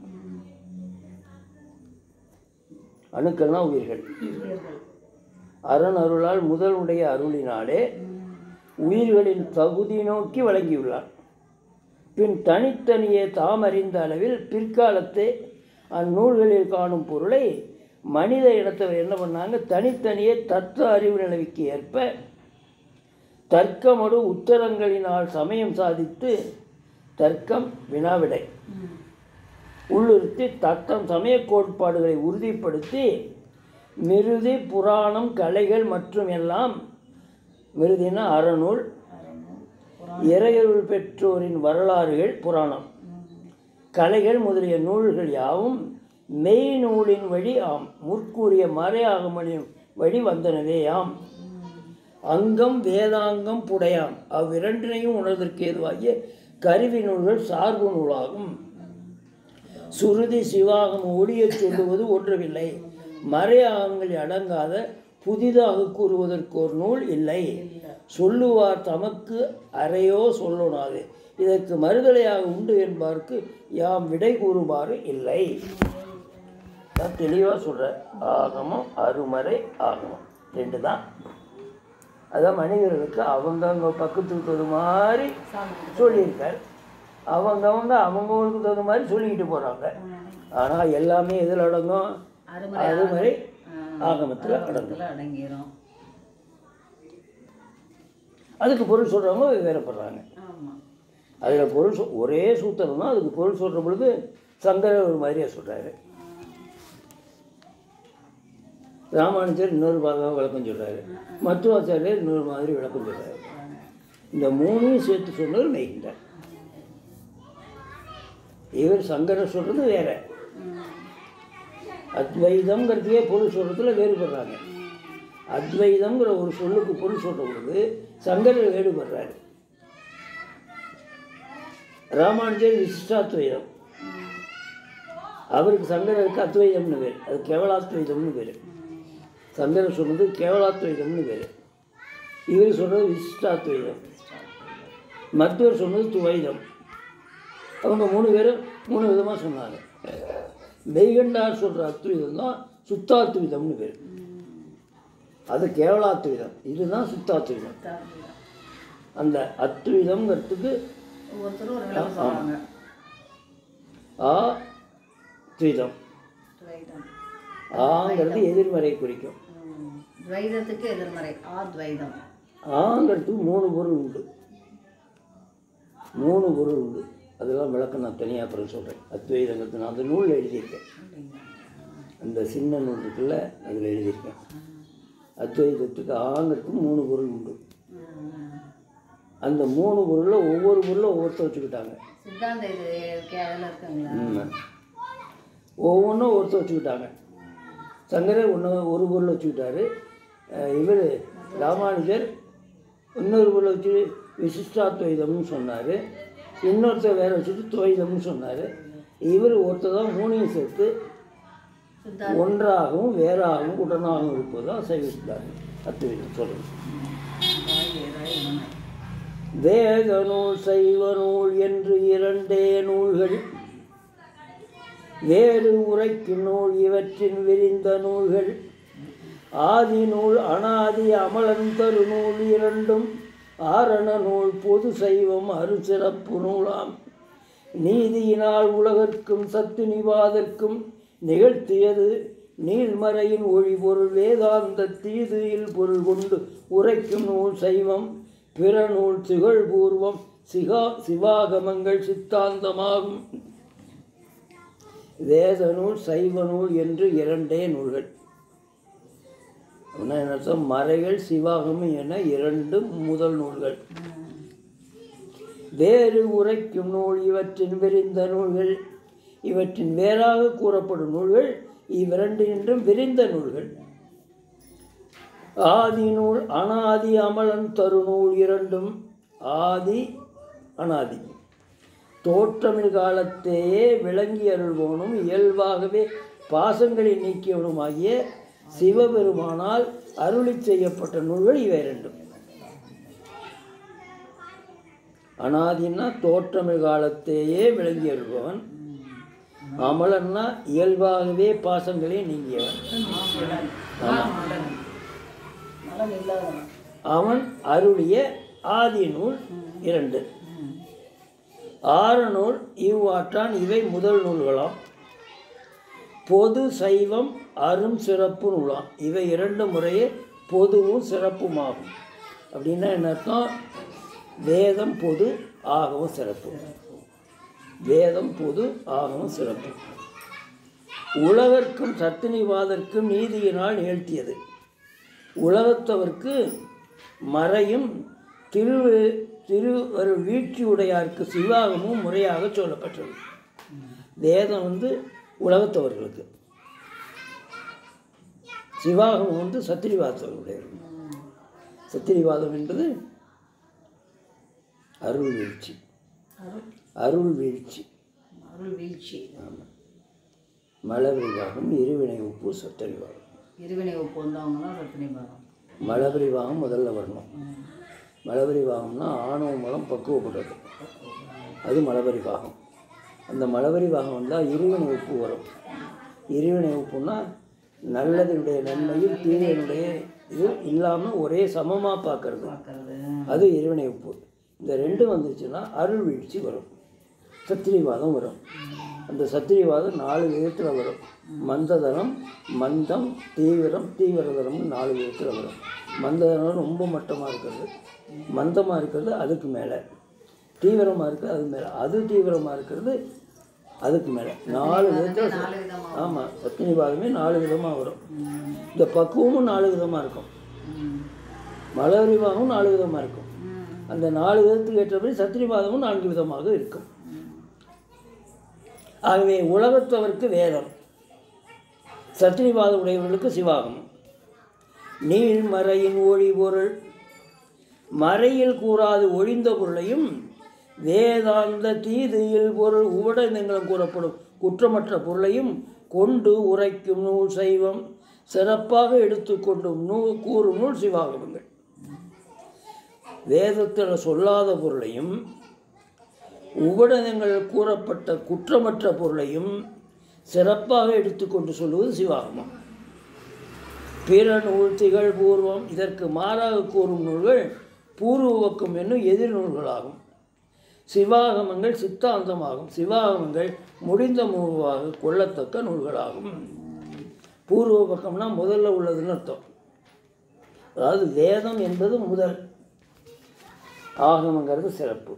அணுக்கள்னா உயிர்கள் அரண் அருளால் முதலுடைய அருளினாலே உயிர்களின் தகுதி நோக்கி வழங்கியுள்ளார் பின் தனித்தனியே தாம் அறிந்த அளவில் பிற்காலத்தே அந்நூல்களில் காணும் பொருளை மனித இனத்தவர் என்ன பண்ணாங்க தனித்தனியே தத்துவ அறிவு நிலவிக்கு ஏற்ப தர்க்கமொடு உத்தரங்களினால் சமயம் சாதித்து தர்க்கம் வினாவிடை உள்ளிருத்தி தத்தம் சமய கோட்பாடுகளை உறுதிப்படுத்தி மிருதி புராணம் கலைகள் மற்றும் எல்லாம் மிருதினா அறநூல் இறையருள் பெற்றோரின் வரலாறுகள் புராணம் கலைகள் முதலிய நூல்கள் யாவும் மெய் நூலின் வழி ஆம் முற்கூறிய மறையாகமனின் வழி வந்தனவே ஆம் அங்கம் வேதாங்கம் புடையாம் அவ்விரண்டினையும் உணர்வதற்கு ஏதுவாகிய கருவி நூல்கள் சார்பு நூலாகும் சுருதி சிவாகம் ஒளியச் சொல்லுவது ஒன்றுமில்லை மறையாகங்கள் அடங்காத புதிதாக கூறுவதற்கு ஒரு நூல் இல்லை சொல்லுவார் தமக்கு அறையோ சொல்லொணாது இதற்கு மறுதலையாக உண்டு என்பார்க்கு யாம் விடை கூறுமாறு இல்லை நான் தெளிவாக சொல்கிறேன் ஆகமம் அருமறை ஆகமம் ரெண்டு தான் அதான் மனிதர்களுக்கு அவங்கவங்க பக்கத்துக்கு தகுந்த மாதிரி சொல்லியிருக்கார் அவங்கவங்க அவங்கவுங்களுக்கு தகுந்த மாதிரி சொல்லிக்கிட்டு போகிறாங்க ஆனால் எல்லாமே எதில் அடங்கும் அருமறை அருமறை ஆகமத்தில் அடங்கும் ஆகமத்தில் அடங்கிரும் அதுக்கு பொருள் சொல்கிறவங்க வேறப்படுறாங்க ஆமாம் அதில் பொருள் சொல் ஒரே சூத்திரம் தான் அதுக்கு பொருள் சொல்கிற பொழுது சங்கரர் ஒரு மாதிரியாக சொல்கிறாரு ராமானுஜர் இன்னொரு பாகம் விளக்கம் சொல்கிறாரு மத்துவாச்சாரியர் இன்னொரு மாதிரி விளக்கம் சொல்கிறாரு இந்த மூணையும் சேர்த்து சொன்னவர் மெய்கின்றார் இவர் சங்கரர் சொல்கிறது வேற அத்வைதம்ங்கிறதுக்கே பொருள் சொல்கிறதுல வேறுபடுறாங்க அத்வைதம்ங்கிற ஒரு சொல்லுக்கு பொருள் சொல்கிற பொழுது சங்கரர் வேறுபடுறாரு ராமானுஜர் விசிஷ்டாத்வைதம் அவருக்கு சங்கரருக்கு அத்வைதம்னு பேர் அது கேவலாத்வைதம்னு பேர் சங்கரர் சொன்னது கேவலாத்வைதம்னு பேர் இவர் சொல்கிறது விசிஷ்டாத்வைதம் மருத்துவர் சொன்னது துவைதம் அவங்க மூணு பேரும் மூணு விதமாக சொன்னாங்க மெய்கண்டார் சொல்கிற அத்வைதம் தான் சுத்தாத்வைதம்னு பேர் அது கேவலாத்வைதம் இதுதான் சுத்தாத்வைதம் அந்த அத்வைதம்ங்கிறதுக்கு ஒவ்வொருத்தரும் ஒரு விளக்கம் சொல்லுவாங்க ஆ துவிதம் துவைதம் ஆங்கிறது எதிர்மறை குறிக்கும் ம். துவைதத்துக்கு எதிர்மறை ஆத்வைதம் ஆங்கிறதுக்கு மூணு பொருள் உண்டு மூணு பொருள் உண்டு அதெல்லாம் விளக்கம் நான் தனியாக அப்புறம் சொல்கிறேன் அத்வைதங்கிறது நான் அந்த நூலில் எழுதியிருக்கேன் அப்படிங்களா அந்த சின்ன நூல் இருக்குல்ல அதில் எழுதியிருக்கேன் அத்வைதத்துக்கு ஆங்கிறதுக்கு மூணு பொருள் உண்டு ம். அந்த மூணு பொருளில் ஒவ்வொரு பொருளும் ஒவ்வொருத்தர் வச்சுக்கிட்டாங்க சித்தாந்த இது இருக்கே அதில் இருக்குங்களா ம். ஒவ்வொன்றும் ஒருத்தர் வச்சுக்கிட்டாங்க சங்கரர் ஒன்று ஒரு பொருள் வச்சுக்கிட்டாரு இவர் ராமானுஜர் இன்னொரு பொருளை வச்சு விசிஷ்டாத்வைதம்னு சொன்னார் இன்னொருத்தர் வேற வச்சுட்டு துவைதம்னு சொன்னார் இவர் ஒருத்தர் தான் மூணையும் சேர்த்து சித்தா ஒன்றாகவும் வேறாகவும் உடனாகவும் இருப்பது தான் சைவ சித்தாந்தம் அத்வைதம் சொல்கிறது ராய் வேறாய் உண்மை வேத நூல் சைவ நூல் என்று இரண்டே நூல்கள் வேறு உரைக்கும் நூல் இவற்றின் விரிந்த நூல்கள் ஆதி நூல் அனாதி அமலன் தரு நூல் இரண்டும் ஆரண நூல் பொது சைவம் அருசிறப்பு நூலாம் நீதியினால் உலகர்க்கும் சத்து நிவாதற்கும் நிகழ்த்தியது நீள்மறையின் ஒளி பொருள் வேதாந்த தீதியில் பொருள் கொண்டு உரைக்கும் நூல் சைவம் பிற நூல் திகழ்பூர்வம் சிகா சிவாகமங்கள் சித்தாந்தமாகும் வேத நூல் சைவ நூல் என்று இரண்டே நூல்கள் அப்படின்னா என்ன அர்த்தம்? மறைகள் சிவாகமம் என இரண்டு முதல் நூல்கள் வேறு உரைக்கும் நூல் இவற்றின் விரிந்த நூல்கள் இவற்றின் வேறாக கூறப்படும் நூல்கள் இவ்விரண்டினின்றும் விரிந்த நூல்கள் ஆதி நூல் அனாதி அமலன் தரு நூல் இரண்டும் ஆதி அனாதி தோற்றமிழ் காலத்தேயே விளங்கி அருள்வோனும் இயல்பாகவே பாசங்களை நீக்கியவனுமாகிய சிவபெருமானால் அருளி செய்யப்பட்ட நூல்கள் இவை இரண்டும் அனாதின்னா தோற்றமிழ் காலத்தேயே விளங்கி அருள்பவன் அமலன்னா இயல்பாகவே பாசங்களை நீங்கியவன் நலம் இல்லாதவன் அவன் அருளிய ஆதி நூல் இரண்டு ஆறு நூல் இவ்வாற்றான் இவை முதல் நூல்களாம் பொது சைவம் அரும் சிறப்பு நூலாம் இவை இரண்டு முறையே பொதுவும் சிறப்புமாகும் அப்படின்னா என்ன அர்த்தம் வேதம் பொது ஆகவும் சிறப்பு வேதம் பொது ஆகவும் சிறப்பு உலகர்க்கும் சத்தினிவாதற்கும் நீதியினால் நிகழ்த்தியது உலகத்தவர்க்கு மறையும் திரு திருவரு வீழ்ச்சியுடையார்க்கு சிவாகமும் முறையாக சொல்லப்பட்டது வேதம் வந்து உலகத்தவர்களுக்கு சிவாகமம் வந்து சத்திரிவாதத்தவர்களுடையது சத்திரிவாதம் என்பது அருள் வீழ்ச்சி அருள் அருள் வீழ்ச்சி அருள் வீழ்ச்சி மலவிரிவாகம் இருவினை உப்பு சத்தரிவாகம் இருவினை ஒப்பு வந்தவங்க தான் ரத்தினி பாகம் மலவிரிவாகம் முதல்ல வரணும் மலபரிவாகம்னா ஆணவ மூலம் பக்குவப்பட்டது அது மலபரிவாகம் அந்த மலபரிவாகம் வந்தால் இருவினை உப்பு வரும் இருவினை உப்புன்னா நல்லதனுடைய நன்மையும் தீமையினுடைய இது இல்லாமல் ஒரே சமமாக பார்க்கறது பார்க்கறது அது இருவினை உப்பு இந்த ரெண்டும் வந்துச்சுன்னா அருள் வீழ்ச்சி வரும் சத்திரிவாதம் வரும் அந்த சத்திரிவாதம் நாலு விதத்தில் வரும் மந்ததனம் மந்தம் தீவிரம் தீவிரதனம்னு நாலு விதத்தில் வரும் மந்ததனம் ரொம்ப மட்டமாக இருக்கிறது மந்தமாக இருக்கிறது அதுக்கு மேலே தீவிரமாக இருக்கிறது அது மேலே அது தீவிரமாக இருக்கிறது அதுக்கு மேலே நாலு விதத்தில் நாலு விதமாக ஆமாம் சத்தினிவாதமே நாலு விதமாக வரும் இந்த பக்குவமும் நாலு விதமாக இருக்கும் மலரிவாகவும் நாலு விதமாக இருக்கும் அந்த நாலு விதத்துக்கு ஏற்றபடி சத்திரிவாதமும் நான்கு விதமாக இருக்கும் ஆகவே உலகத்தவர்க்கு வேதம் சத்திரிவாத உடையவர்களுக்கு சிவாகமம் நீள்மறையின் ஒளி பொருள் மறையில் கூறாது ஒழிந்த பொருளையும் வேதாந்த தீதியில் பொருள் உபடனங்களும் கூறப்படும் குற்றமற்ற பொருளையும் கொண்டு உரைக்கும் நூல் சைவம் சிறப்பாக எடுத்துக்கொண்டும் நூல் கூறும் நூல் சிவாகமங்கள் வேதத்தில் சொல்லாத பொருளையும் உபடனங்கள் கூறப்பட்ட குற்றமற்ற பொருளையும் சிறப்பாக எடுத்துக்கொண்டு சொல்லுவது சிவாகமம் பிற நூல் திகழ் பூர்வம் இதற்கு மாறாக கூறும் நூல்கள் பூர்வபக்கம் என்னும் எதிர் நூல்களாகும் சிவாகமங்கள் சித்தாந்தமாகும் சிவாகமங்கள் முடிந்த மூவாக கொள்ளத்தக்க நூல்களாகும் பூர்வ பக்கம்னா முதல்ல உள்ளதுன்னு அர்த்தம் அதாவது வேதம் என்பது முதல் ஆகமங்கிறது சிறப்பு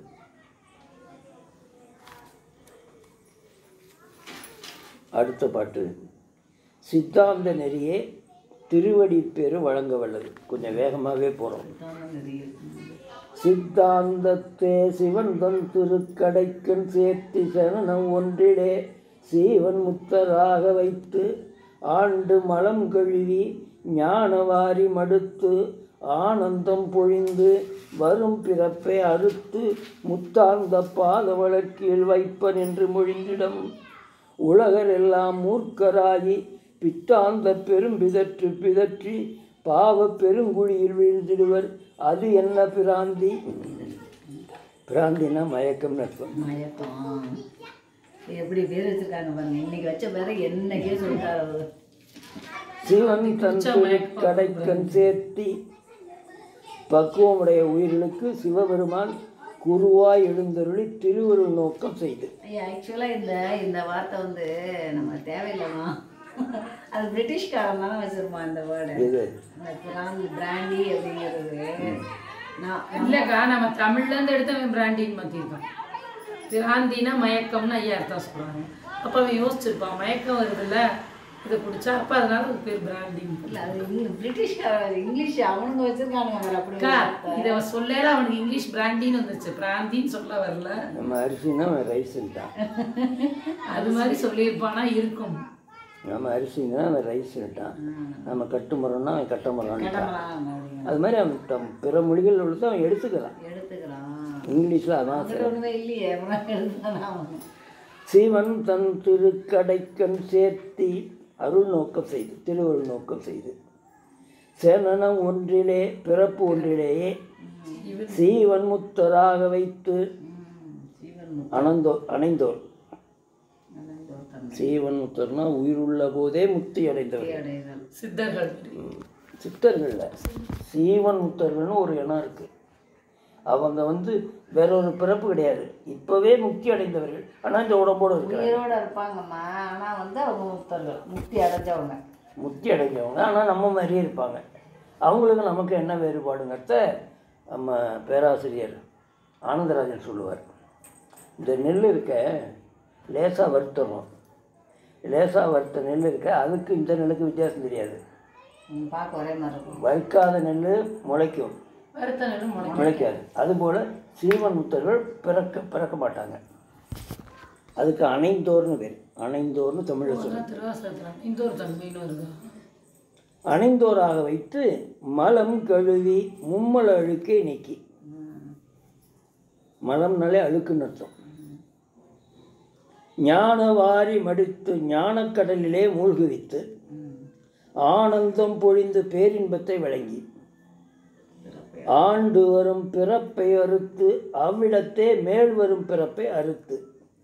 அடுத்த பாட்டு சித்தாந்த நெறியே திருவடி பேரு வழங்க வல்லது கொஞ்சம் வேகமாகவே போகிறோம் சித்தாந்தத்தே சிவன் தன் திருக்கடைக்கன் சேர்த்தி சரணம் ஒன்றிலே சீவன் முத்தராக வைத்து ஆண்டு மலம் கழுவி ஞானவாரி மடுத்து ஆனந்தம் பொழிந்து வரும் பிறப்பை அறுத்து முத்தாந்த பாத வழக்கில் வைப்பன் என்று மொழிந்திடம் உலகர் எல்லாம் மூர்க்கராகி பித்தாந்த பெரும் பிதற்று பிதற்றி பாவ பெருங்குழியில் வீழ்ந்திடுவர் அது என்ன பிராந்தி பிராந்தினா மயக்கம்னு அர்த்தம் மயக்கம் எப்படி பேர் வச்சிருக்காங்க பாருங்க இன்னைக்கு வச்ச பேரை என்னைக்கே சொல்லிட்டாரு அவரு சிவன் தன் கடைக்கண் சேர்த்தி பக்குவமுடைய உயிர்களுக்கு சிவபெருமான் குருவாய் எழுந்தருளி திருவருள் நோக்கம் செய்து ஐயா ஆக்சுவலாக இந்த இந்த வார்த்தை வந்து நம்ம தேவையில்லைமா அது பிரிட்டிஷ்காரன் தானே வச்சிருப்பான் இந்த வேர்டு இது இந்த பிராந்தி பிராண்டி அப்படிங்கிறது நான் இல்லைக்கா நம்ம தமிழ்லேருந்து எடுத்து அவன் பிராண்டின்னு மாற்றிருக்கான் பிராந்தினா மயக்கம்னு ஐயா அர்த்தம் சொல்கிறாங்க அப்போ அவன் யோசிச்சிருப்பான் மயக்கம் வருதுல்ல இதை குடிச்சா அப்போ அதனால அது பேர் பிராண்டின்னு இல்லை அது இங்க- பிரிட்டிஷ்காரன் இங்கிலீஷ் அவனுங்க வச்சிருக்கானுங்க வேற அப்படி ஒரு அக்கா வார்த்தை. இதை சொல்லல அவனுக்கு இங்கிலீஷ் பிராண்டின்னு வந்துச்சு பிராந்தின்னு சொல்ல வரல நம்ம அரிசினா அவன் ரைஸ்ன்ட்டான் அது மாதிரி சொல்லியிருப்பானா இருக்கும் நம்ம அரிசினா அவன் ரைஸ்ன்ட்டான் நம்ம கட்டுமரம்னா அவன் கட்டமரம்ட்டான் கேட்டமரா அப்படிங்க. அது மாதிரி அவன் தம் பிற மொழிகள் உள்ளதை அவன் எடுத்துக்கலாம் எடுத்துக்கலாம் இங்கிலீஷில் அதான் அங்கிட்ட ஒண்ணுமே இல்லையே உனக்கு எழுதுதானா அவன் சிவன் தன் திருக்கடைக்கண் சேர்த்தி அருள் நோக்கம் செய்து திருவருள் நோக்கம் செய்து சேனனம் ஒன்றிலே பிறப்பு ஒன்றிலேயே சீவன் முத்தராக வைத்து ஜீவன் அனந்தோர் அணைந்தோர் முக்தி தன்மை சீவன் முத்தர்னா உயிருள்ள போதே முக்தி அடைந்தவர் அடைதல் சித்தர்கள் சித்தர்களில் சீவன் முத்தர்கள்னு ஒரு இனம் இருக்குது அவங்க வந்து வேற ஒரு பிறப்பு கிடையாது இப்போவே முக்தி அடைந்தவர்கள் ஆனால் இந்த உடம்போடு இருக்கிறாங்க உயிரோட இருப்பாங்கம்மா ஆனா வந்து அவங்க முக்தர்கள் முக்தி அடைஞ்சவங்க முக்தி அடைஞ்சவங்க ஆனால் நம்ம மாதிரியே இருப்பாங்க அவங்களுக்கு நமக்கு என்ன வேறுபாடுங்கிறத நம்ம பேராசிரியர் ஆனந்தராஜன் சொல்லுவார் இந்த நெல் இருக்க லேசாக வறுத்தணும் லேசாக வறுத்த நெல் இருக்க அதுக்கு இந்த நெல்லுக்கு வித்தியாசம் தெரியாது ம், பார்க்க ஒரே மாதிரி இருக்கும் வறுக்காத நெல் முளைக்கும் வருத்த நெல்லும் முளைக்கும் முளைக்காது அதுபோல் சீவன் முத்தர்கள் பிறக்க பிறக்க மாட்டாங்க அதுக்கு அணைந்தோர்னு பேர் அணைந்தோர்னு தமிழில் சொல்லுவாங்க திருவாசகத்தில் இந்த ஒரு தன்மைன்னு வருது அணைந்தோராக வைத்து மலம் கழுவி மும்மல அழுக்கை நீக்கி மலம்னாலே அழுக்குன்னு அர்த்தம் ஞான வாரி மடித்து ஞானக்கடலிலே மூழ்குவித்து ஆனந்தம் பொழிந்து பேரின்பத்தை வழங்கி ஆண்டு வரும் பிறப்பை அறுத்து அவ்விடத்தே மேல் வரும் பிறப்பை அறுத்து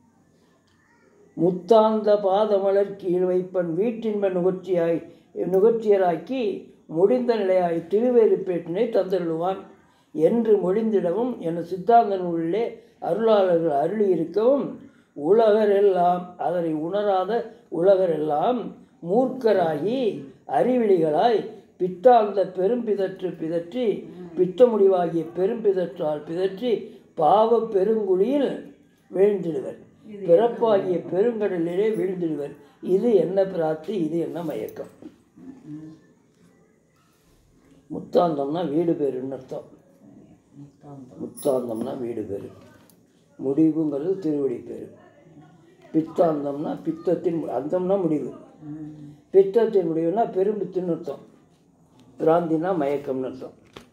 முத்தாந்த பாதமலர் கீழ் வைப்பன் வீட்டின்ப நுகர்ச்சியாய் நுகர்ச்சியராக்கி முடிந்த நிலையாய் திருவேறுப்பேட்டினை தந்தருளுவான் என்று மொழிந்திடவும் என சித்தாந்த நூலிலே அருளாளர்கள் அருளியிருக்கவும் உலகரெல்லாம் அதனை உணராத உலகரெல்லாம் மூர்க்கராகி அறிவிலிகளாய் பித்தாந்த பெரும்பிதற்று பிதற்றி பித்த முடிவாகிய பெரும்பிதற்றால் பிதற்றி பாவ பெருங்குழியில் வீழ்ந்திடுவர் பிறப்பாகிய பெருங்கடலிலே வீழ்ந்திடுவர் இது என்ன பிரார்த்தி இது என்ன மயக்கம் முத்தாந்தம்னா வீடு பேருன்னு அர்த்தம் முத்தாந்தம்னா வீடு பேரு முடிவுங்கிறது திருவடி பேரு பித்தாந்தம்னா பித்தத்தின் மு- அந்தம்னா முடிவு பித்தத்தினுடையனா பெரும்பித்துன்னு அர்த்தம் பிராந்தினா மயக்கம்னு அர்த்தம்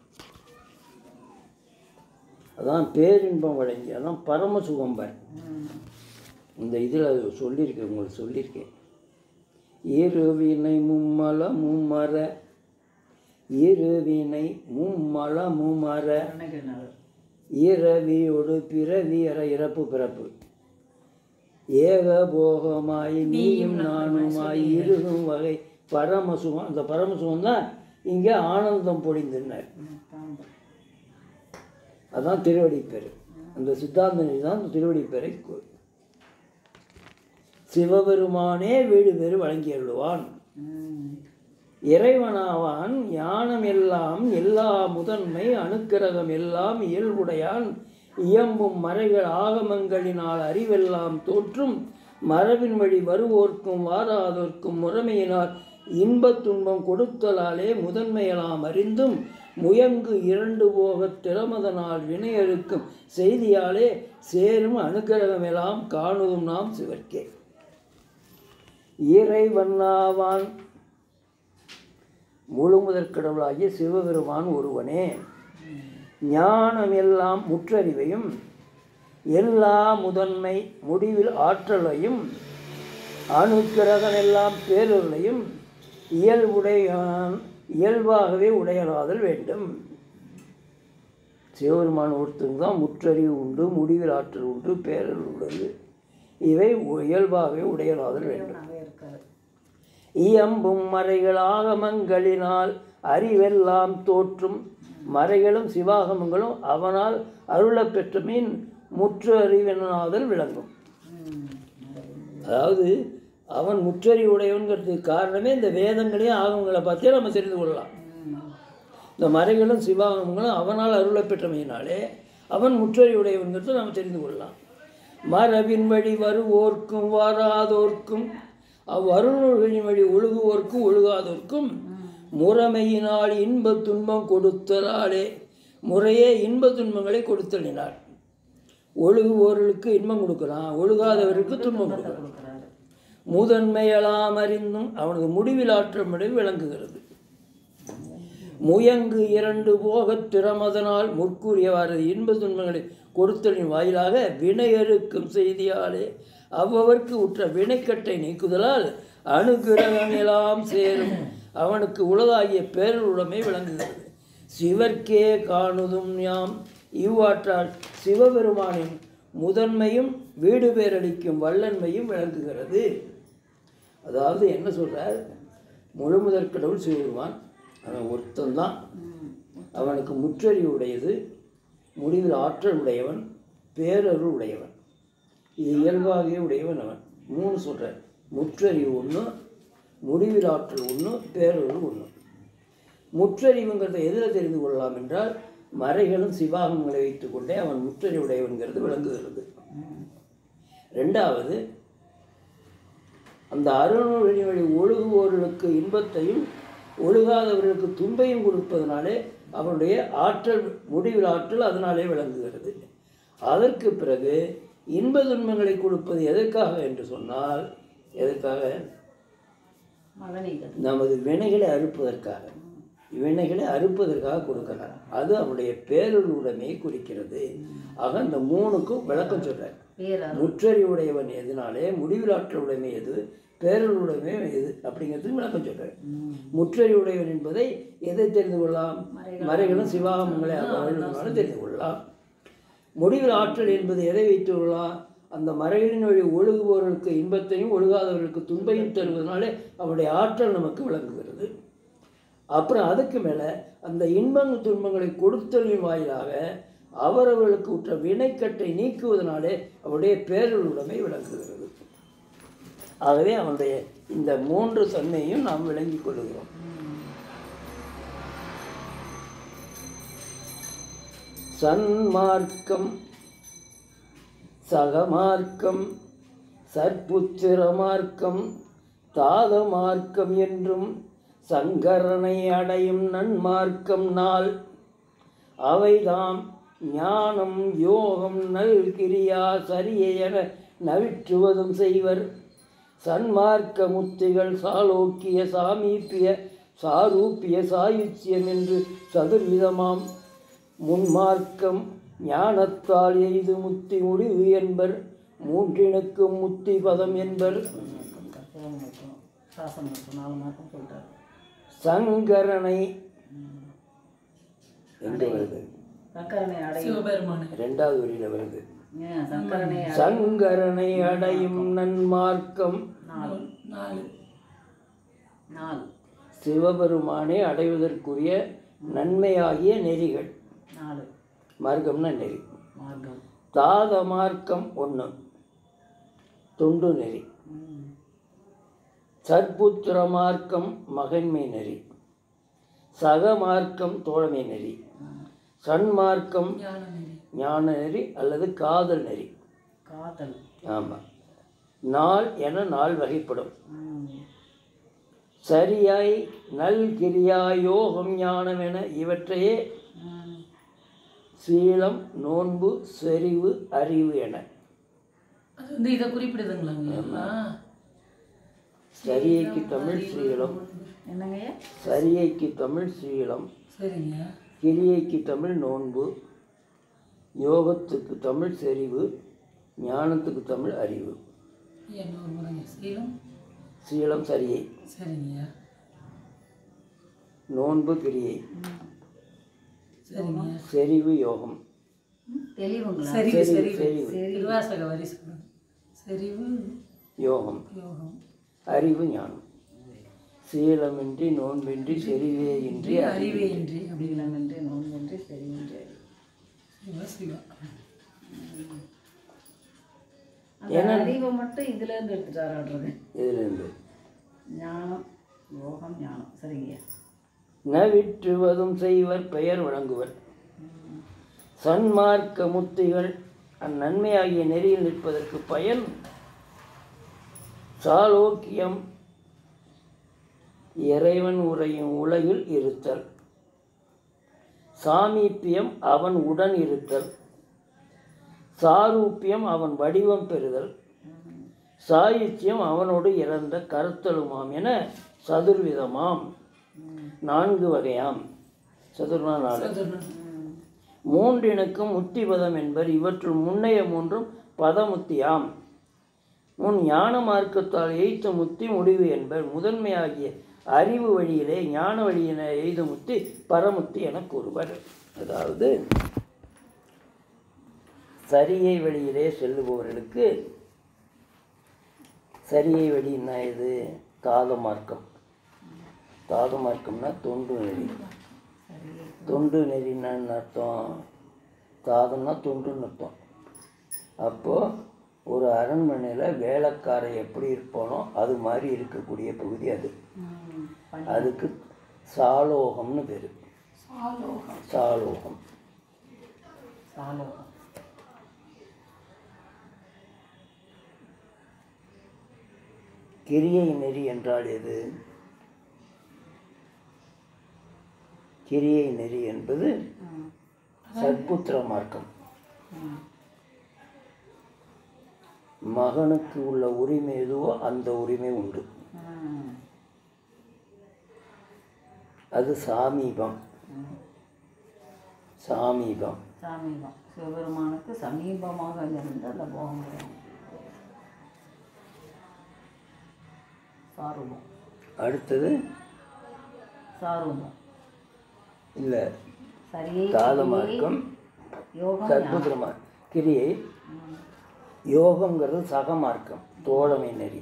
அதான் பேரின்பம் வழங்கி அதான் பரமசுகம் பார் இந்த இதில் அது சொல்லியிருக்கேன் உங்களுக்கு சொல்லியிருக்கேன் இருவினை மும்மல மும்மர இருவினை மும்மல மும்மர அருணகிரிநாதர் இரவியோடு பிறவி அற இறப்பு பிறப்பு ஏகபோகமாய் நீயும் நானுமாய் இருகும் வகை பரமசுகம் அந்த பரமசுகம் தான் இங்கே ஆனந்தம் பொழிந்தினார் அதான் திருவடிப்பேர் அந்த சித்தாந்த நிலை தான் அந்த திருவடிப்பேரை கு- சிவபெருமானே வீடு பேறு வழங்கி அருளுவான் இறைவனாவான் ஞானம் எல்லாம் எல்லா முதன்மை அணுக்கிரகம் எல்லாம் இயல்புடையான் இயம்பும் மறைகள் ஆகமங்களினால் அறிவெல்லாம் தோற்றும் மரபின் வழி வருவோர்க்கும் வாராதோர்க்கும் முறைமையினால் இன்பத் துன்பம் கொடுத்தலாலே முதன்மையெல்லாம் அறிந்தும் முயங்கு இரண்டு போகத் திறமதனால் வினையறுக்கும் செய்தியாலே சேரும் அனுக்கிரகமெல்லாம் காணுதும் நாம் சிவர்க்கே இறைவண்ணாவான் முழுமுதற் கடவுளாகிய சிவபெருமான் ஒருவனே ஞானம் எல்லாம் முற்றறிவையும் எல்லா முதன்மை முடிவில் ஆற்றலையும் அணுக்கிரகன் எல்லாம் பேரொருளையும் இயல்புடையான் இயல்பாகவே உடையலாதல் வேண்டும் சிவபெருமான் ஒருத்தருக்கு தான் முற்றறிவு உண்டு முடிவில் ஆற்றல் உண்டு பேரல் உள்ளது இவை இயல்பாகவே உடையலாதல் வேண்டும் அவே இருக்காரு இயம்பும் மறைகள் ஆகமங்களினால் அறிவெல்லாம் தோற்றும் மறைகளும் சிவாகமங்களும் அவனால் அருளப் பெற்ற மீன் முற்று அறிவெனாதல் விளங்கும் அதாவது அவன் முற்றறிவு உடையவன்கிறதுக்கு காரணமே இந்த வேதங்களையும் ஆகமங்களை பார்த்தே நம்ம தெரிந்து கொள்ளலாம் இந்த மறைகளும் சிவாகமங்களும் அவனால் அருளப் பெற்றமையினாலே அவன் முற்றறிவுடையவன்கிறது நாம் தெரிந்து கொள்ளலாம் மரபின் வழி வருவோர்க்கும் வாராதோர்க்கும் அவ்வருள்களின் வழி ஒழுகுவோர்க்கும் ஒழுகாதோர்க்கும் முறைமையினால் இன்பத் துன்பம் கொடுத்தலாலே முறையே இன்பத் துன்பங்களை கொடுத்தலினார் ஒழுகுவோர்களுக்கு இன்பம் கொடுக்குறான் ஒழுகாதவருக்கு துன்பம் கொடுக்குறான் கொடுக்குறாரு முதன்மையெல்லாம் அறிந்தும் அவனது முடிவில் ஆற்றமுறை விளங்குகிறது முயங்கு இரண்டு போகத் திறமதனால் முற்கூறியவாறு இன்ப துன்பங்களை கொடுத்தலின் வாயிலாக வினையறுக்கும் செய்தியாலே அவ்வவர்க்கு உற்ற வினைக்கட்டை நீக்குதலால் அணுகிரகம் எல்லாம் சேரும் அவனுக்கு உளதாகிய பேருடைமை விளங்குகிறது சிவர்க்கே காணுதும் யாம் இவ்வாற்றால் சிவபெருமானின் முதன்மையும் வீடு பேரளிக்கும் வல்லன்மையும் விளங்குகிறது அதாவது என்ன சொல்றார் முழுமுதற் கடவுள் சிவபெருமான் அவன் ஒருத்தன்தான் அவனுக்கு முற்றறிவு உடையது முடிவில் ஆற்றல் உடையவன் பேரருள் உடையவன் இது இயல்பாகவே உடையவன் அவன் மூணு சொல்கிறார் முற்றறிவு ஒன்று முடிவில் ஆற்றல் ஒன்று பேரருள் ஒன்று முற்றறிவுங்கிறத எதில் தெரிந்து கொள்ளலாம் என்றால் மறைகளும் சிவாகங்களை வைத்துக்கொண்டே அவன் முற்றறிவுடையவன்கிறது விளங்குகிறது ரெண்டாவது அந்த அருள்வழி வழி ஒழுகுவோர்களுக்கு இன்பத்தையும் ஒழுகாதவர்களுக்கு துன்பையும் கொடுப்பதனாலே அவனுடைய ஆற்றல் முடிவில் ஆற்றல் அதனாலே விளங்குகிறது அதற்கு பிறகு இன்ப துன்பங்களை கொடுப்பது எதற்காக என்று சொன்னால் எதற்காக மகனீகர் நமது வினைகளை அறுப்பதற்காக வினைகளை அறுப்பதற்காக கொடுக்கிறார் அது அவனுடைய பேரருடைமையை குறிக்கிறது ஆக இந்த மூணுக்கும் விளக்கம் சொல்றார் பேரர் முற்றறிவுடையவன் எதனாலே முடிவிலாற்றல் உடைமை எது பேரருடைமை எது அப்படிங்கிறதுக்கு விளக்கம் சொல்றார் முற்றறிவுடையவன் என்பதை எதை தெரிந்து கொள்ளலாம் மறைகளும் சிவாகமங்களை அருள்னாலும் தெரிந்து கொள்ளலாம் முடிவில் ஆற்றல் என்பது எதை வைத்து கொள்ளலாம் அந்த மறைகளின் வழி ஒழுகுபவர்களுக்கு இன்பத்தையும் ஒழுகாதவர்களுக்கு துன்பையும் தருவதனாலே அவருடைய ஆற்றல் நமக்கு விளங்குகிறது அப்புறம் அதுக்கு மேலே அந்த இன்பம் துன்பங்களை கொடுத்தலின் வாயிலாக அவரவர்களுக்கு உற்ற வினைக்கட்டை நீக்குவதனாலே அவருடைய பேரருடைமை விளங்குகிறது ஆகவே அவனுடைய இந்த மூன்று தன்மையும் நாம் விளங்கிக் கொள்கிறோம் சன்மார்க்கம் சகமார்க்கம் சற்புத்திரமார்க்கம் தாதமார்க்கம் என்றும் சங்கரனை அடையும் நன்மார்க்கம் நாள் அவைதாம் ஞானம் யோகம் நல் கிரியா சரியை என நவிற்றுவதும் செய்வர் சன்மார்க்க முத்திகள் சாலோக்கிய சாமீப்பிய சாரூப்பிய சாயுச்சியம் என்று சதுர்விதமாம் முன்மார்க்கம் ஞானத்தால் எய்து முத்தி முடிவு என்பர் மூன்றினுக்கும் முத்தி பதம் என்பர் தத்துவம் மட்டும் சாசனம் மட்டும் நாலு மார்க்கம் சொல்லிட்டாரு சங்கரனை எங்க வருது சங்கரனை அடையும் சிவபெருமானு ரெண்டாவது வரியில வருது ஏன் சங்கரனை அடை- சங்கரனை அடையும் நன்மார்க்கம் நாலு நாலு நாலு சிவபெருமானை அடைவதற்குரிய நன்மையாகிய நெறிகள் நாலு மார்க்கம்னா நெறி மார்க்கம் தாத மார்க்கம் ஒன்று தொண்டு நெறி ம். சற்புத்திர மார்க்கம் மகன்மை நெறி சக மார்க்கம் தோழமை நெறி சன்மார்க்கம் ஞான நெறி ஞான நெறி அல்லது காதல் நெறி காதல் ஆமாம் நாள் என நாள் வகைப்படும் ம். சரியாய் நல் கிரியா யோகம் ஞானம் என இவற்றையே ம். சீலம் நோன்பு செறிவு அறிவு என அது வந்து இதை குறிப்பிடுதுங்களாங்க சரியைக்கு தமிழ் சீலம் என்னங்கய்யா சரியைக்கு தமிழ் சீலம் சரிங்க கிரியைக்கு தமிழ் நோன்பு யோகத்துக்கு தமிழ் செறிவு ஞானத்துக்கு தமிழ் அறிவு என்ன ஒரு முறைங்க சீலம் சீலம் சரியை சரிங்க நோன்பு கிரியை சரிங்க செறிவு யோகம் ம், தெளிவுங்களா சரிவு செறிவு சரிவு செறிவு திருவாசக வரி சொல்லுங்க செறிவு யோகம் யோகம் அறிவு ஞானம் சீலமின்றி நோன்பின்றி செறிவே இன்றி அறிவே இன்றி அப்படி அப்படிங்களா நோன்பென்று தெரிவின்று சிவா சிவா அந்த அறிவை மட்டும் இதுல இருந்து எடுத்துட்டாராடுறது இதிலிருந்து ஞானம் யோகம் ஞானம் சரிங்கய்யா நவிற்றுவதும் செய்வர் பெயர் வழங்குவர் சன்மார்க்க முத்திகள் அந்நன்மையாகிய நெறியில் நிற்பதற்கு பயன் சாலோக்கியம் இறைவன் உரையும் உலகில் இருத்தல் சாமீப்பியம் அவன் உடன் இருத்தல் சாரூப்பியம் அவன் வடிவம் பெறுதல் சாயுச்சியம் அவனோடு இறந்த கருத்தலுமாம் என சதுர்விதமாம் நான்கு வகையாம் சதுர்னா நாலு மூன்றினுக்கும் முத்தி பதம் என்பர் இவற்றுள் முன்னைய மூன்றும் பதமுத்தியாம் முன் ஞான மார்க்கத்தால் எய்த்த முத்தி முடிவு என்பர் முதன்மையாகிய அறிவு வழியிலே ஞான வழியின எய்த முத்தி பரமுத்தி என கூறுவர் அதாவது சரியை வழியிலே செல்லுபவர்களுக்கு சரியை வழின்னா இது தாத மார்க்கம் தாத மார்க்கம்னா தொண்டு நெறி தொண்டு நெறின்னா என்ன அர்த்தம் தாதம்னா தொண்டுன்னு அர்த்தம் அப்போது ஒரு அரண்மனையில் வேலைக்காரன் எப்படி இருப்பானோ அது மாதிரி இருக்கக்கூடிய பகுதி அது அதுக்கு சாலோகம்னு பேர் சாலோகம் சாலோகம் கிரியை நெறி என்றால் எது கிரியை நெறி என்பது ம். சற்புத்திர மார்க்கம் ம். மகனுக்கு உள்ள உரிமை எதுவோ அந்த உரிமை உண்டு ம். அது சாமீபம் ம். சாமீபம் சாமீபம் சிவபெருமானுக்கு சமீபமாக இருந்து அந்த போகம் வரும் சாரூபம் அடுத்தது சாரூபம் இல்லை சரியை தாத மார்க்கம் யோகம் சற்புத்திரமா கிரியை யோகங்கிறது சக மார்க்கம் தோழமை நெறி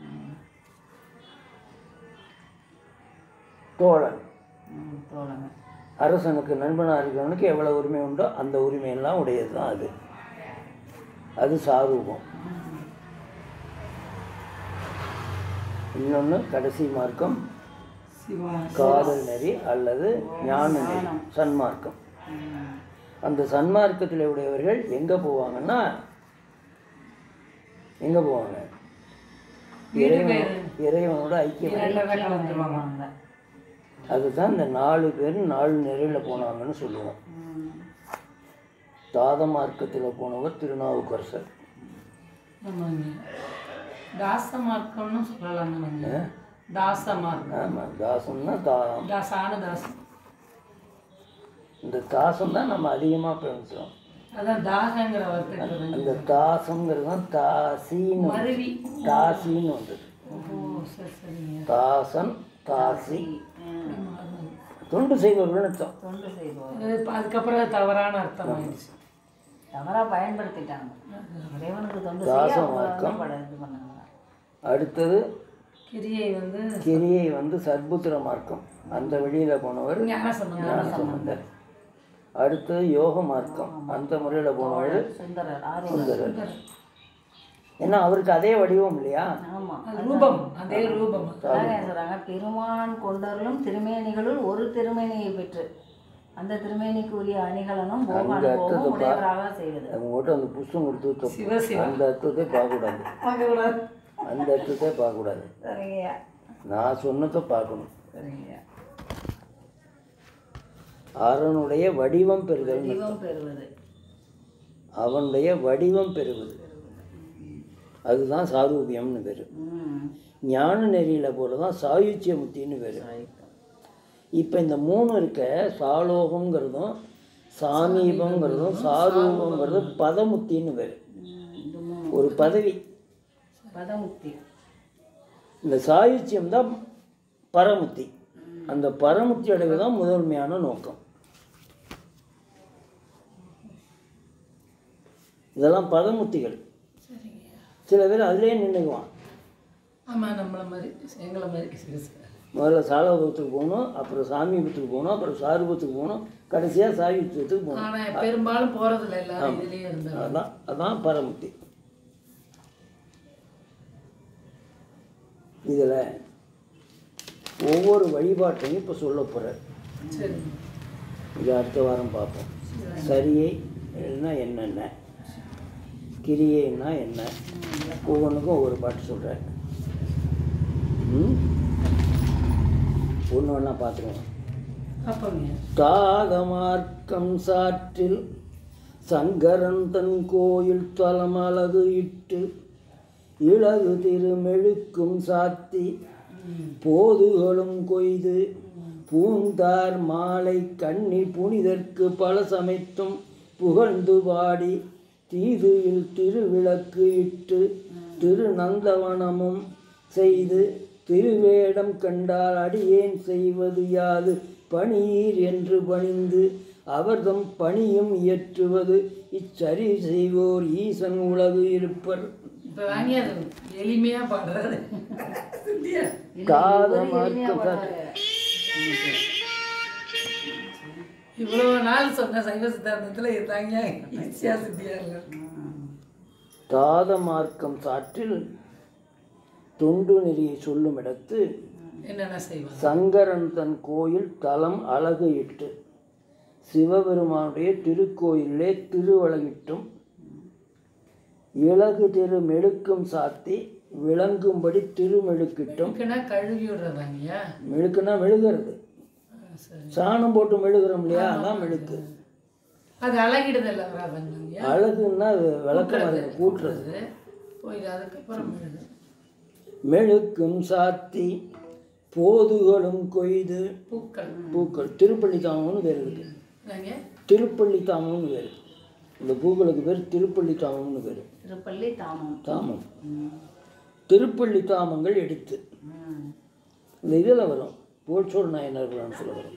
தோழன் ம், தோழமை அரசனுக்கு நண்பனாக இருக்கிறவனுக்கு எவ்வளோ உரிமை உண்டோ அந்த உரிமையெல்லாம் உடையது தான் அது அது சாரூபம் இன்னொன்று கடைசி மார்க்கம் சிவா காதல் நெறி அல்லது ஞான நெறி சன்மார்க்கம் ம். அந்த சன்மார்க்கத்தில் உடையவர்கள் எங்கே போவாங்கன்னா எங்கே போவாங்க இறைவன் இறைவனோட ஐக்கியம் வந்துருவாங்க அதுதான் இந்த நாலு பேர் நாலு நிறையில் போனாங்கன்னு சொல்லுவோம் ம். தாத மார்க்கத்தில் போனவர் திருநாவுக்கரசர் ஆமாங்க தாச மார்க்கம்னு சொல்லலாம் நம்ம தாச மார்க்கம் ஆமாம் தாசம்னா தா தாசான தாசம் இந்த தாசம் தான் நம்ம அதிகமாக பேசுகிறோம் அதான் தாகங்கிற வார்த்தைக்கு வந்து அந்த தாசங்கிறது தான் தாசின்னு வந்து- மருவி தாசின்னு வந்தது ஓ சரி சரிங்க தாசன் தாசி தொண்டு செய்பவர்கள் அர்த்தம் தொண்டு செய்வோம் அது இப்ப அதுக்கப்புறம் அது தவறான அர்த்தம் ஆயிடுச்சு தவறாக பயன்படுத்திட்டாங்க இறைவனுக்கு தொண்டு செய்ய தாச அவங்க வந்து மார்க்கம். பட இது பண்ணாங்க அடுத்தது கிரியை வந்து கிரியை வந்து சர்புத்திர மார்க்கம் அந்த வழியில் போனவர் ஞான சம்பந்தம் ஞானசம்பந்தர் அடுத்தது யோக மார்க்கம் அந்த முறையில் போனவர் சுந்தரர் ஆர்வலர் சுந்தரர் ஏன்னா அவருக்கு அதே வடிவம் இல்லையா ஆமாம் அது ரூபம் அதே ரூபம் அதான் என்ன சொல்கிறாங்க பெருமான் கொண்டர்களும் திருமேனிகளுள் ஒரு திருமேனியை பெற்று அந்த திருமேனிக்கு உரிய அணிகலனும் போகானுபவமும் உடையவராக செய்வது அவங்ககிட்ட அந்த புஷ்பம் கொடுத்து தப்பு. சிவசிவா அந்த அர்த்தத்தை பார்க்கக்கூடாது பார்க்கக்கூடாது அந்த அர்த்தத்தை பார்க்கக்கூடாது சரிங்கய்யா நான் சொன்னதை பார்க்கணும் சரிங்கய்யா அரனுடைய வடிவம் பெறுதல் தெய்வம் பெறுவது அவனுடைய வடிவம் பெறுவது அதுதான் சாரூபியம்னு பேர் ம் ஞான நெறியில் போல தான் சாயுச்சிய முத்தின்னு பேர் இப்போ இந்த மூணு இருக்க சாலோகங்கிறதும் சாமீபங்கிறதும் சாரூபங்கிறதும் பதமுத்தின்னு பேர் ம், இந்த மூணு ஒரு பதவி பதமுக்தி இந்த சாயுச்சியம் தான் பரமுத்தி அந்த பரமுத்தி அடைவு தான் முதன்மையான நோக்கம் இதெல்லாம் பதமுத்திகள் சில பேர் அதிலே நின்றுக்குவான் ஆமாம் நம்மளை மாதிரி எங்களை மாதிரி சரி சரி முதல்ல சாலோகத்துக்கு போகணும் அப்புறம் சாமீபத்துக்கு போகணும் அப்புறம் சாரூபத்துக்கு போகணும் கடைசியாக சாயுச்சியத்துக்கு போகணும் ஆனால் பெரும்பாலும் போகிறதில்ல எல்லாரும் இதுலேயே இருந்தாங்க அதான் அதான் பரமுத்தி இதில் ஒவ்வொரு வழிபாட்டையும் இப்போ சொல்ல போகிறார் சரி இது அடுத்த வாரம் பார்ப்போம் சரியை என்னென்ன கிரியைன்னா என்ன ஒவ்வொன்றுக்கும் ஒவ்வொரு பாட்டு சொல்கிறேன் ம் ஒன்று ஒன்றா பார்த்துருவோம் அப்போங்க தாகமார்க்கம் சாற்றில் சங்கரன் தன் கோயில் தலமலகு இட்டு இளகு திருமெழுக்கும் சாத்தி போதுகளும் கொய்து பூந்தார் மாலை கண்ணி புனிதற்கு பல சமைத்தும் புகழ்ந்து பாடி தீதுயில் திருவிளக்கு இட்டு திருநந்தவனமும் செய்து திருவேடம் கண்டால் அடியேன் செய்வது யாது பணியீர் என்று பணிந்து அவர்தம் பணியும் இயற்றுவது இச்சரி செய்வோர் ஈசன் உலகு இருப்பர் இப்போ வாங்கி அது எளிமையாக பாடுறாரு காதமார்க்க இவ்வளோ நாள் சொன்ன சைவ சித்தாந்தத்தில் இருந்தாங்க ஈஸியாக சித்தியாக தாத மார்க்கம் சாற்றில் தொண்டு நெறியை சொல்லும் இடத்து என்னென்ன செய்வாங்க சங்கரன் தன் கோயில் தலம் அழகு இட்டு சிவபெருமானுடைய திருக்கோயிலே திருவழகிட்டும் இலகு திரு மெழுக்கும் சாத்தி விளங்கும்படி திருமெழுக்கிட்டும் இதுக்குன்னா கழுவி விடுறதாங்கய்யா மெழுக்குன்னா மெழுகிறது சரி சாணம் போட்டு மெழுகிறோம் இல்லையா அதான் மெழுக்கு அது அழகிடுதல்ல வராதாங்கய்யா அழகுன்னா அது விளக்கம் அது கூட்டுறது போய் அதுக்கப்புறம் விடுது மெழுக்கும் சாத்தி போதுகளும் கொய்து பூக்கள் பூக்கள் திருப்பள்ளி தாமம்னு பேர் இருக்கு நாங்க திருப்பள்ளி தாமம்னு பேர் இந்த பூக்களுக்கு பேர் திருப்பள்ளி தாமம்னு பேர் திருப்பள்ளி தாமம் தாமம் ம். திருப்பள்ளி தாமங்கள் எடுத்து ம். இந்த இதில் வரும் போற்றோர் நாயனார் புராணத்தில் வரும்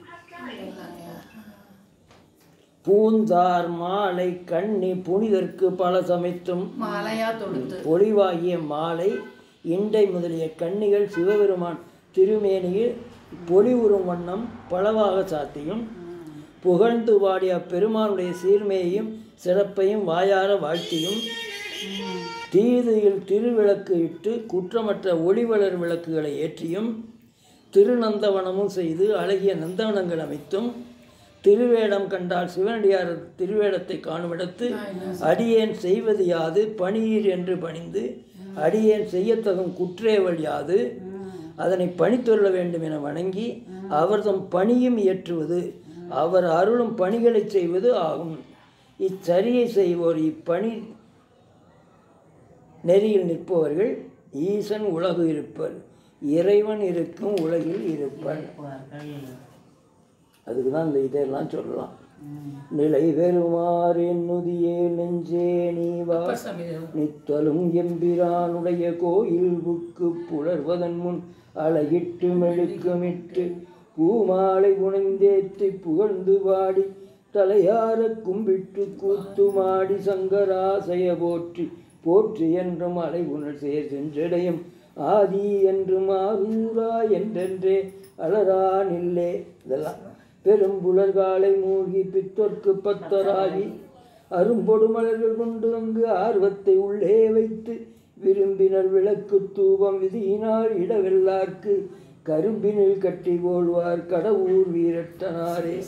பூந்தார் மாலை கண்ணி புனிதற்கு பல சமைத்தும் மாலையா தொடுத்து பொலிவாகிய மாலை இண்டை முதலிய கன்னிகள் சிவபெருமான் திருமேனியில் பொலிவுறும் வண்ணம் பலவாக சாத்தியும் புகழ்ந்து பாடிய பெருமானுடைய சீர்மையையும் சிறப்பையும் வாயார வாழ்த்தியும் தீதியில் திருவிளக்கு இட்டு குற்றமற்ற ஒளிவளர் விளக்குகளை ஏற்றியும் திருநந்தவனமும் செய்து அழகிய நந்தவனங்கள் அமைத்தும் திருவேடம் கண்டால் சிவனடியார் திருவேடத்தை காணுமிடத்து அடியேன் செய்வது யாது பணியீர் என்று பணிந்து அடியேன் செய்யத்தகும் குற்றேவல் யாது அதனை பணித்தொள்ள வேண்டும் என வணங்கி அவர்தம் பணியும் இயற்றுவது அவர் அருளும் பணிகளை செய்வது ஆகும் இச்சரியை செய்வோர் இப்பணி நெறியில் நிற்பவர்கள் ஈசன் உலகு இருப்பன் இறைவன் இருக்கும் உலகில் இருப்பன் இருப்பார்கள் அதுக்கு தான் இந்த இதெல்லாம் சொல்லலாம் நிலை பெறுமாறு என்னுதியே நெஞ்சே நீ வா அப்பர் சாமி நித்தலும் எம்பிரானுடைய கோயில் புக்கு புலர்வதன் முன் அழகிட்டு மெழுக்குமிட்டு பூமாலை புனைந்தேத்தி புகழ்ந்து பாடி தலையார கும்பிட்டு கூத்துமாடி சங்கராசய போற்றி போற்றி என்றும் அலைவுணர் சேர் சென்றடையும் ஆதி என்றும் ஆரூரா என்றென்றே அலரா நில்லே இதெல்லாம் பெரும்புலர்காலை மூழ்கி பித்தொற்கு பத்தராகி அரும்பொடு மலர்கள் கொண்டு அங்கு ஆர்வத்தை உள்ளே வைத்து விரும்பினர் விளக்கு தூபம் விதியினால் இடவெல்லார்க்கு கரும்பினில் கட்டி போழ்வார் கடவுர் வீரட்டனாரே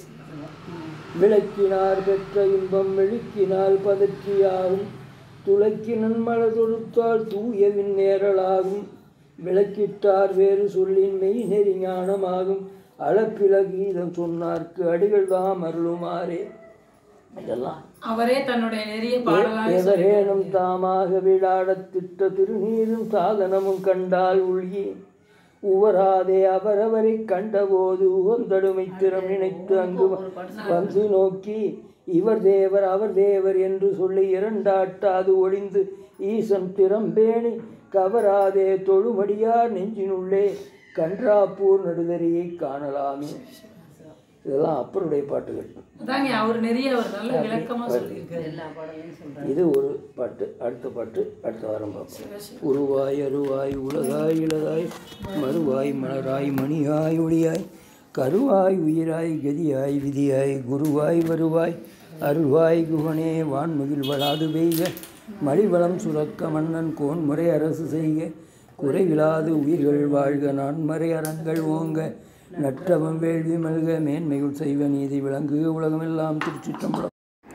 விளக்கினார் பெற்ற இன்பம் மெழுக்கினால் பதற்றியாகும் துளக்கி நன்மலர் தொடுத்தால் தூயவின் நேரலாகும் விளக்கிட்டார் வேறு சொல்லின் மெய் நெறி ஞானமாகும் அளப்பில கீதம் சொன்னார்க்கு அடிகள் தாம் அருளுமாறே இதெல்லாம் அவரே தன்னுடைய நெறிய பாடலாக எவரேனும் தாமாக விழாடத் திட்ட திருநீரும் சாதனமும் கண்டால் உள்கி உவராதே அவரவரை கண்டபோது உகந்தடுமை திறம் நினைத்து அங்கு வந்து நோக்கி இவர் தேவர் அவர் தேவர் என்று சொல்லி இரண்டாட்டாது ஒளிந்து ஈசன் திறம்பேணி கவராதே தொழுமடியார் நெஞ்சினுள்ளே கன்றாப்பூர் நடுதறியை காணலாமே இதெல்லாம் அப்பருடைய பாட்டுகள் அதாங்க அவர் நெறிய அவர் நல்ல விளக்கமா சொல்லியிருக்காரு எல்லா பாடலையும் சொல்றாங்க இது ஒரு பாட்டு அடுத்த பாட்டு அடுத்த வாரம் பார்ப்போம் உருவாய் அருவாய் உலகாய் இளதாய் மறுவாய் மலராய் மணியாய் ஒளியாய் கருவாய் உயிராய் கதியாய் விதியாய் குருவாய் வருவாய் அருள்வாய் குகனே வான்முகில் வளாது பெய்க மலிவளம் சுரக்க மன்னன் கோன்முறை அரசு செய்க குறைவிலாது உயிர்கள் வாழ்க நான்மறை அறங்கள் ஓங்க நற்றவம் வேள்வி மல்க மேன்மையுள் செய்வ நீதி விளங்கு உலகமெல்லாம் திருச்சிற்றம்பலம்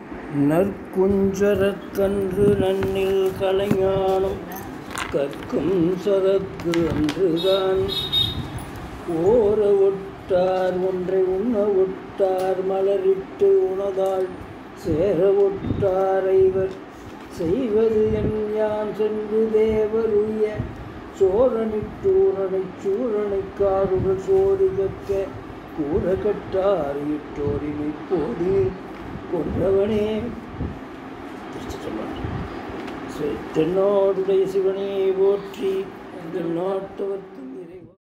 நற்குஞ்சரத்தன்று நன்னில் கலைஞானம் கற்கும் சரக்கு அன்றுதான் ஓர ஒட்டார் ஒன்றை உண்ண ஒட்டார் மலரிட்டு உணதால் சேர ஒட்டார் ஐவர் செய்வது என் யான் சென்று தேவருய சோழனிட்டூரனை சூழனை காருகள் சோறு கற்க கூற கட்டார் இட்டோரினை போடி கொன்றவனே திருச்சிற்றம்பலம். தென்னாடுடைய சிவனே போற்றி தென்னாட்டவர்